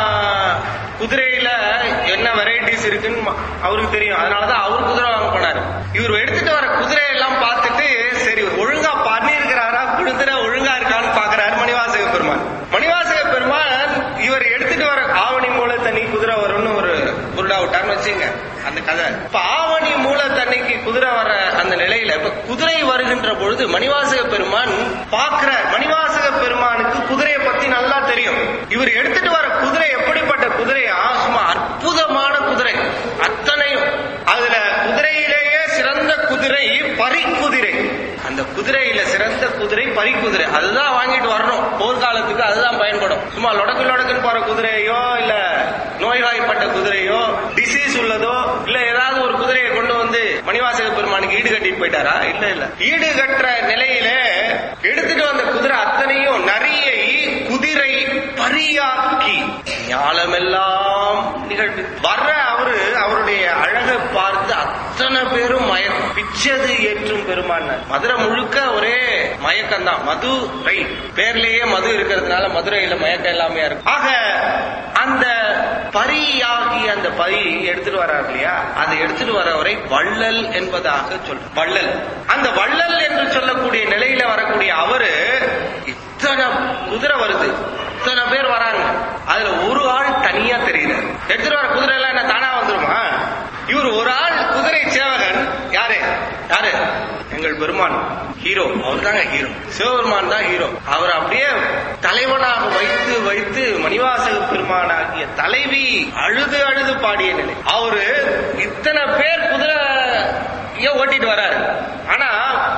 குதிரையில என்ன வெரைட்டிஸ் இருக்குன்னு ம- அவருக்கு தெரியும் அதனாலதான் அவர் குதிரை வாங்க போனாரு இவர் எடுத்துட்டு வர குதிரையெல்லாம் பார்த்துட்டு சரி ஒழுங்கா பண்ணிருக்கிறாரா குதிரை ஒழுங்கா இருக்கான்னு பாக்குறாரு மணிவாசக பெருமான் மணிவாசக பெருமான் இவர் எடுத்துட்டு வர ஆவணி மூல தண்ணி குதிரை வரும்னு ஒரு புருடா விட்டார்னு வச்சுங்க அந்த கதை இப்ப ஆவணி மூல தண்ணிக்கு குதிரை வர அந்த நிலையில இப்ப குதிரை வருகின்ற பொழுது மணிவாசக பெருமான் பார்க்கிறார் மணிவாசக பெருமானுக்கு குதிரையை பத்தி நல்லா தெரியும் இவர் எடுத்துட்டு வர குதிரை எப்படிப்பட்ட குதிரையா சும்மா அற்புதமான குதிரை அத்தனையும் அதுல குதிரையிலேயே சிறந்த குதிரை பரிக்குதிரை அந்த குதிரையில சிறந்த குதிரை பரிக்குதிரை அதுதான் வாங்கிட்டு வரணும் போர்க்காலத்துக்கு அதுதான் பயன்படும் சும்மா லொடக்கு லொடக்குன்னு போற குதிரையோ இல்ல நோய்வாய்ப்பட்ட குதிரையோ டிசீஸ் உள்ளதோ இல்ல ஏதாவது ஒரு குதிரையை கொண்டு வந்து மணிவாசக பெருமானுக்கு ஈடு கட்டிட்டு போயிட்டாரா இல்ல இல்ல ஈடு கட்டுற நிலையில எடுத்துட்டு வந்த குதிரை அத்தனையும் நரியை குதிரை பரியாக்கி ஞாலமெல்லாம் நிகழ்வு வர்ற அவரு அவருடைய அழகை பார்த்து அத்தனை பேரும் மயக்கம் பிச்சது ஏற்றும் பெருமான் மதுரை முழுக்க ஒரே மயக்கம் தான் மதுரை பேர்லயே மது இருக்கிறதுனால மதுரையில மயக்கம் எல்லாமே இருக்கு ஆக அந்த பரியாகி அந்த பரி எடுத்துட்டு வர்றார் இல்லையா அதை எடுத்துட்டு வரவரை வள்ளல் என்பதாக சொல்ற வள்ளல் அந்த வள்ளல் என்று சொல்லக்கூடிய நிலையில வரக்கூடிய அவரு இத்தனை குதிரை வருது இத்தனை பேர் வராங்க அதுல ஒரு ஆள் தனியா தெரியுறாரு எடுத்துட்டு வர குதிரை எல்லாம் என்ன தானா வந்துருமா இவர் ஒரு ஆள் குதிரை சேவகன் யாரு யாரு எங்கள் பெருமான் ஹீரோ அவர் தாங்க ஹீரோ சிவபெருமான் தான் ஹீரோ அவர் அப்படியே தலைவனாக வைத்து வைத்து மணிவாசக பெருமானாகிய தலைவி அழுது அழுது பாடிய நிலை அவரு இத்தனை பேர் குதிரை ஓட்டிட்டு வர்றாரு ஆனா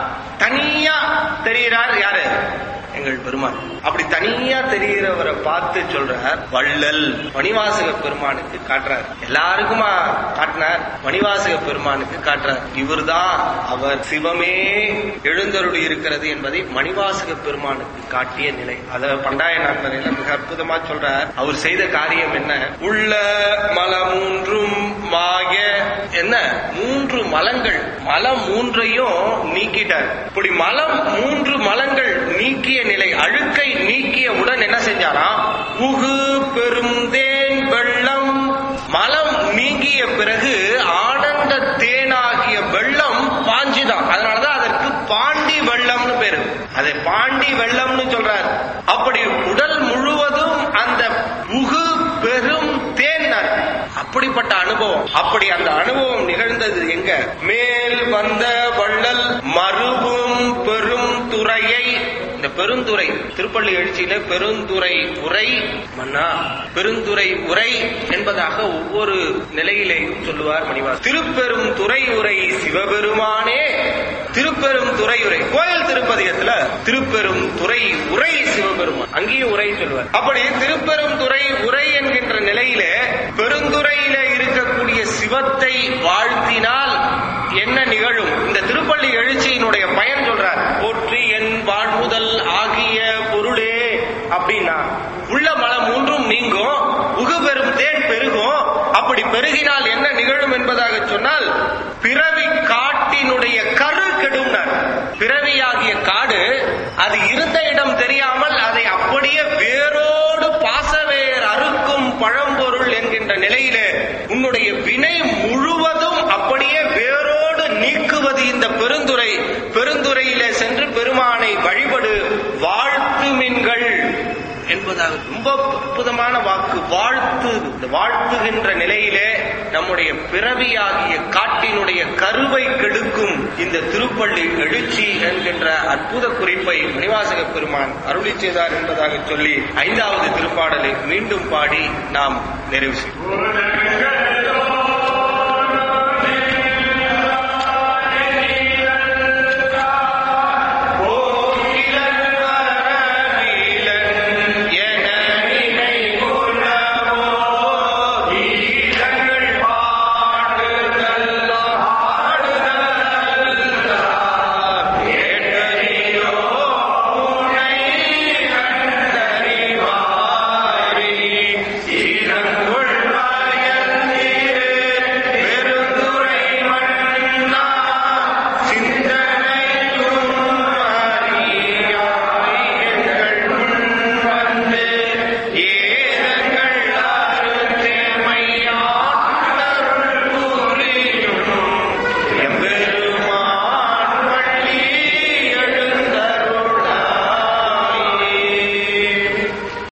தனியா தெரிகிறார் யாரு எங்கள் பெருமான் அப்படி தனியா தெரிகிறவரை பார்த்து சொல்றார் வள்ளல் மணிவாசக பெருமானுக்கு காட்டுறார் எல்லாருக்குமா காட்டினார் மணிவாசக பெருமானுக்கு காட்டுறார் இவர்தான் அவர் சிவமே எழுந்தருளி இருக்கிறது என்பதை மணிவாசக பெருமானுக்கு காட்டிய நிலை அத பண்டாய நான்மறையில மிக அற்புதமா சொல்றார் அவர் செய்த காரியம் என்ன உள்ள மல மூன்றும் மாய என்ன மூன்று மலங்கள் மலம் மூன்றையும் நீக்கிட்டார் இப்படி மலம் மூன்று மலங்கள் நீக்கிய நிலை அழுக்கை நீக்கியவுடன் என்ன செஞ்சாராம் உகு பெருந்தேன் வெள்ளம் மலம் நீங்கிய பிறகு ஆனந்த தேனாகிய வெள்ளம் பாஞ்சுதான் அதனாலதான் அதற்கு பாண்டி வெள்ளம்னு பேரு அதை பாண்டி வெள்ளம்னு சொல்றார் அப்படி உடல் முழுவதும் அந்த உகு பெரும் தேன் அப்படிப்பட்ட அனுபவம் அப்படி அந்த அனுபவம் நிகழ்ந்தது எங்க மேல் வந்த வள்ளல் மறுபும் பெரும் துறையை இந்த பெருந்துறை திருப்பள்ளி எழுச்சியில பெருந்துறை உரை மன்னா பெருந்துறை உரை என்பதாக ஒவ்வொரு நிலையிலேயும் சொல்லுவார் மணிவாஸ் திருப்பெரும் துறை உரை சிவபெருமானே திருப்பெரும் துறை உரை கோயில் திருப்பதிகத்துல திருப்பெரும் துறை உரை சிவபெருமான் அங்கேயும் உரை சொல்வார் அப்படி திருப்பெரும் துறை உரை என்கின்ற நிலையிலே பெருந்துறையில இருக்கக்கூடிய சிவத்தை வாழ்த்தினால் என்ன நிகழும் இந்த திருப்பள்ளி எழுச்சியினுடைய பயன் சொல்றார் போற்றி என் வாழ்முதல் ஆகிய பொருளே அப்படின்னா உள்ள மலம் மூன்றும் நீங்கும் உகுபெரும் தேன் பெருகும் அப்படி பெருகினால் என்ன நிகழும் என்பதாக சொன்னால் பிறவி காட்டினுடைய கரு கெடும்னார் பிறவியாகிய காடு அது இருந்த இடம் தெரியாமல் அதை அப்படியே வேரோடு பாசவேர் அறுக்கும் பழம்பொருள் என்கின்ற நிலையிலே உன்னுடைய வினை முழுவதும் அப்படியே வேரோடு நீக்குவது இந்த பெருந்துரை பெருந்துறையிலே சென்று பெருமானை வழிபடு வாழ்த்துமின்கள் என்பதாக ரொம்ப அற்புதமான வாக்கு வாழ்த்து இந்த வாழ்த்துகின்ற நிலையிலே நம்முடைய பிறவியாகிய காட்டினுடைய கருவை கெடுக்கும் இந்த திருப்பள்ளி எழுச்சி என்கின்ற அற்புத குறிப்பை மணிவாசக பெருமான் அருளி செய்தார் என்பதாக சொல்லி ஐந்தாவது திருப்பாடலை மீண்டும் பாடி நாம் நிறைவு செய்வோம்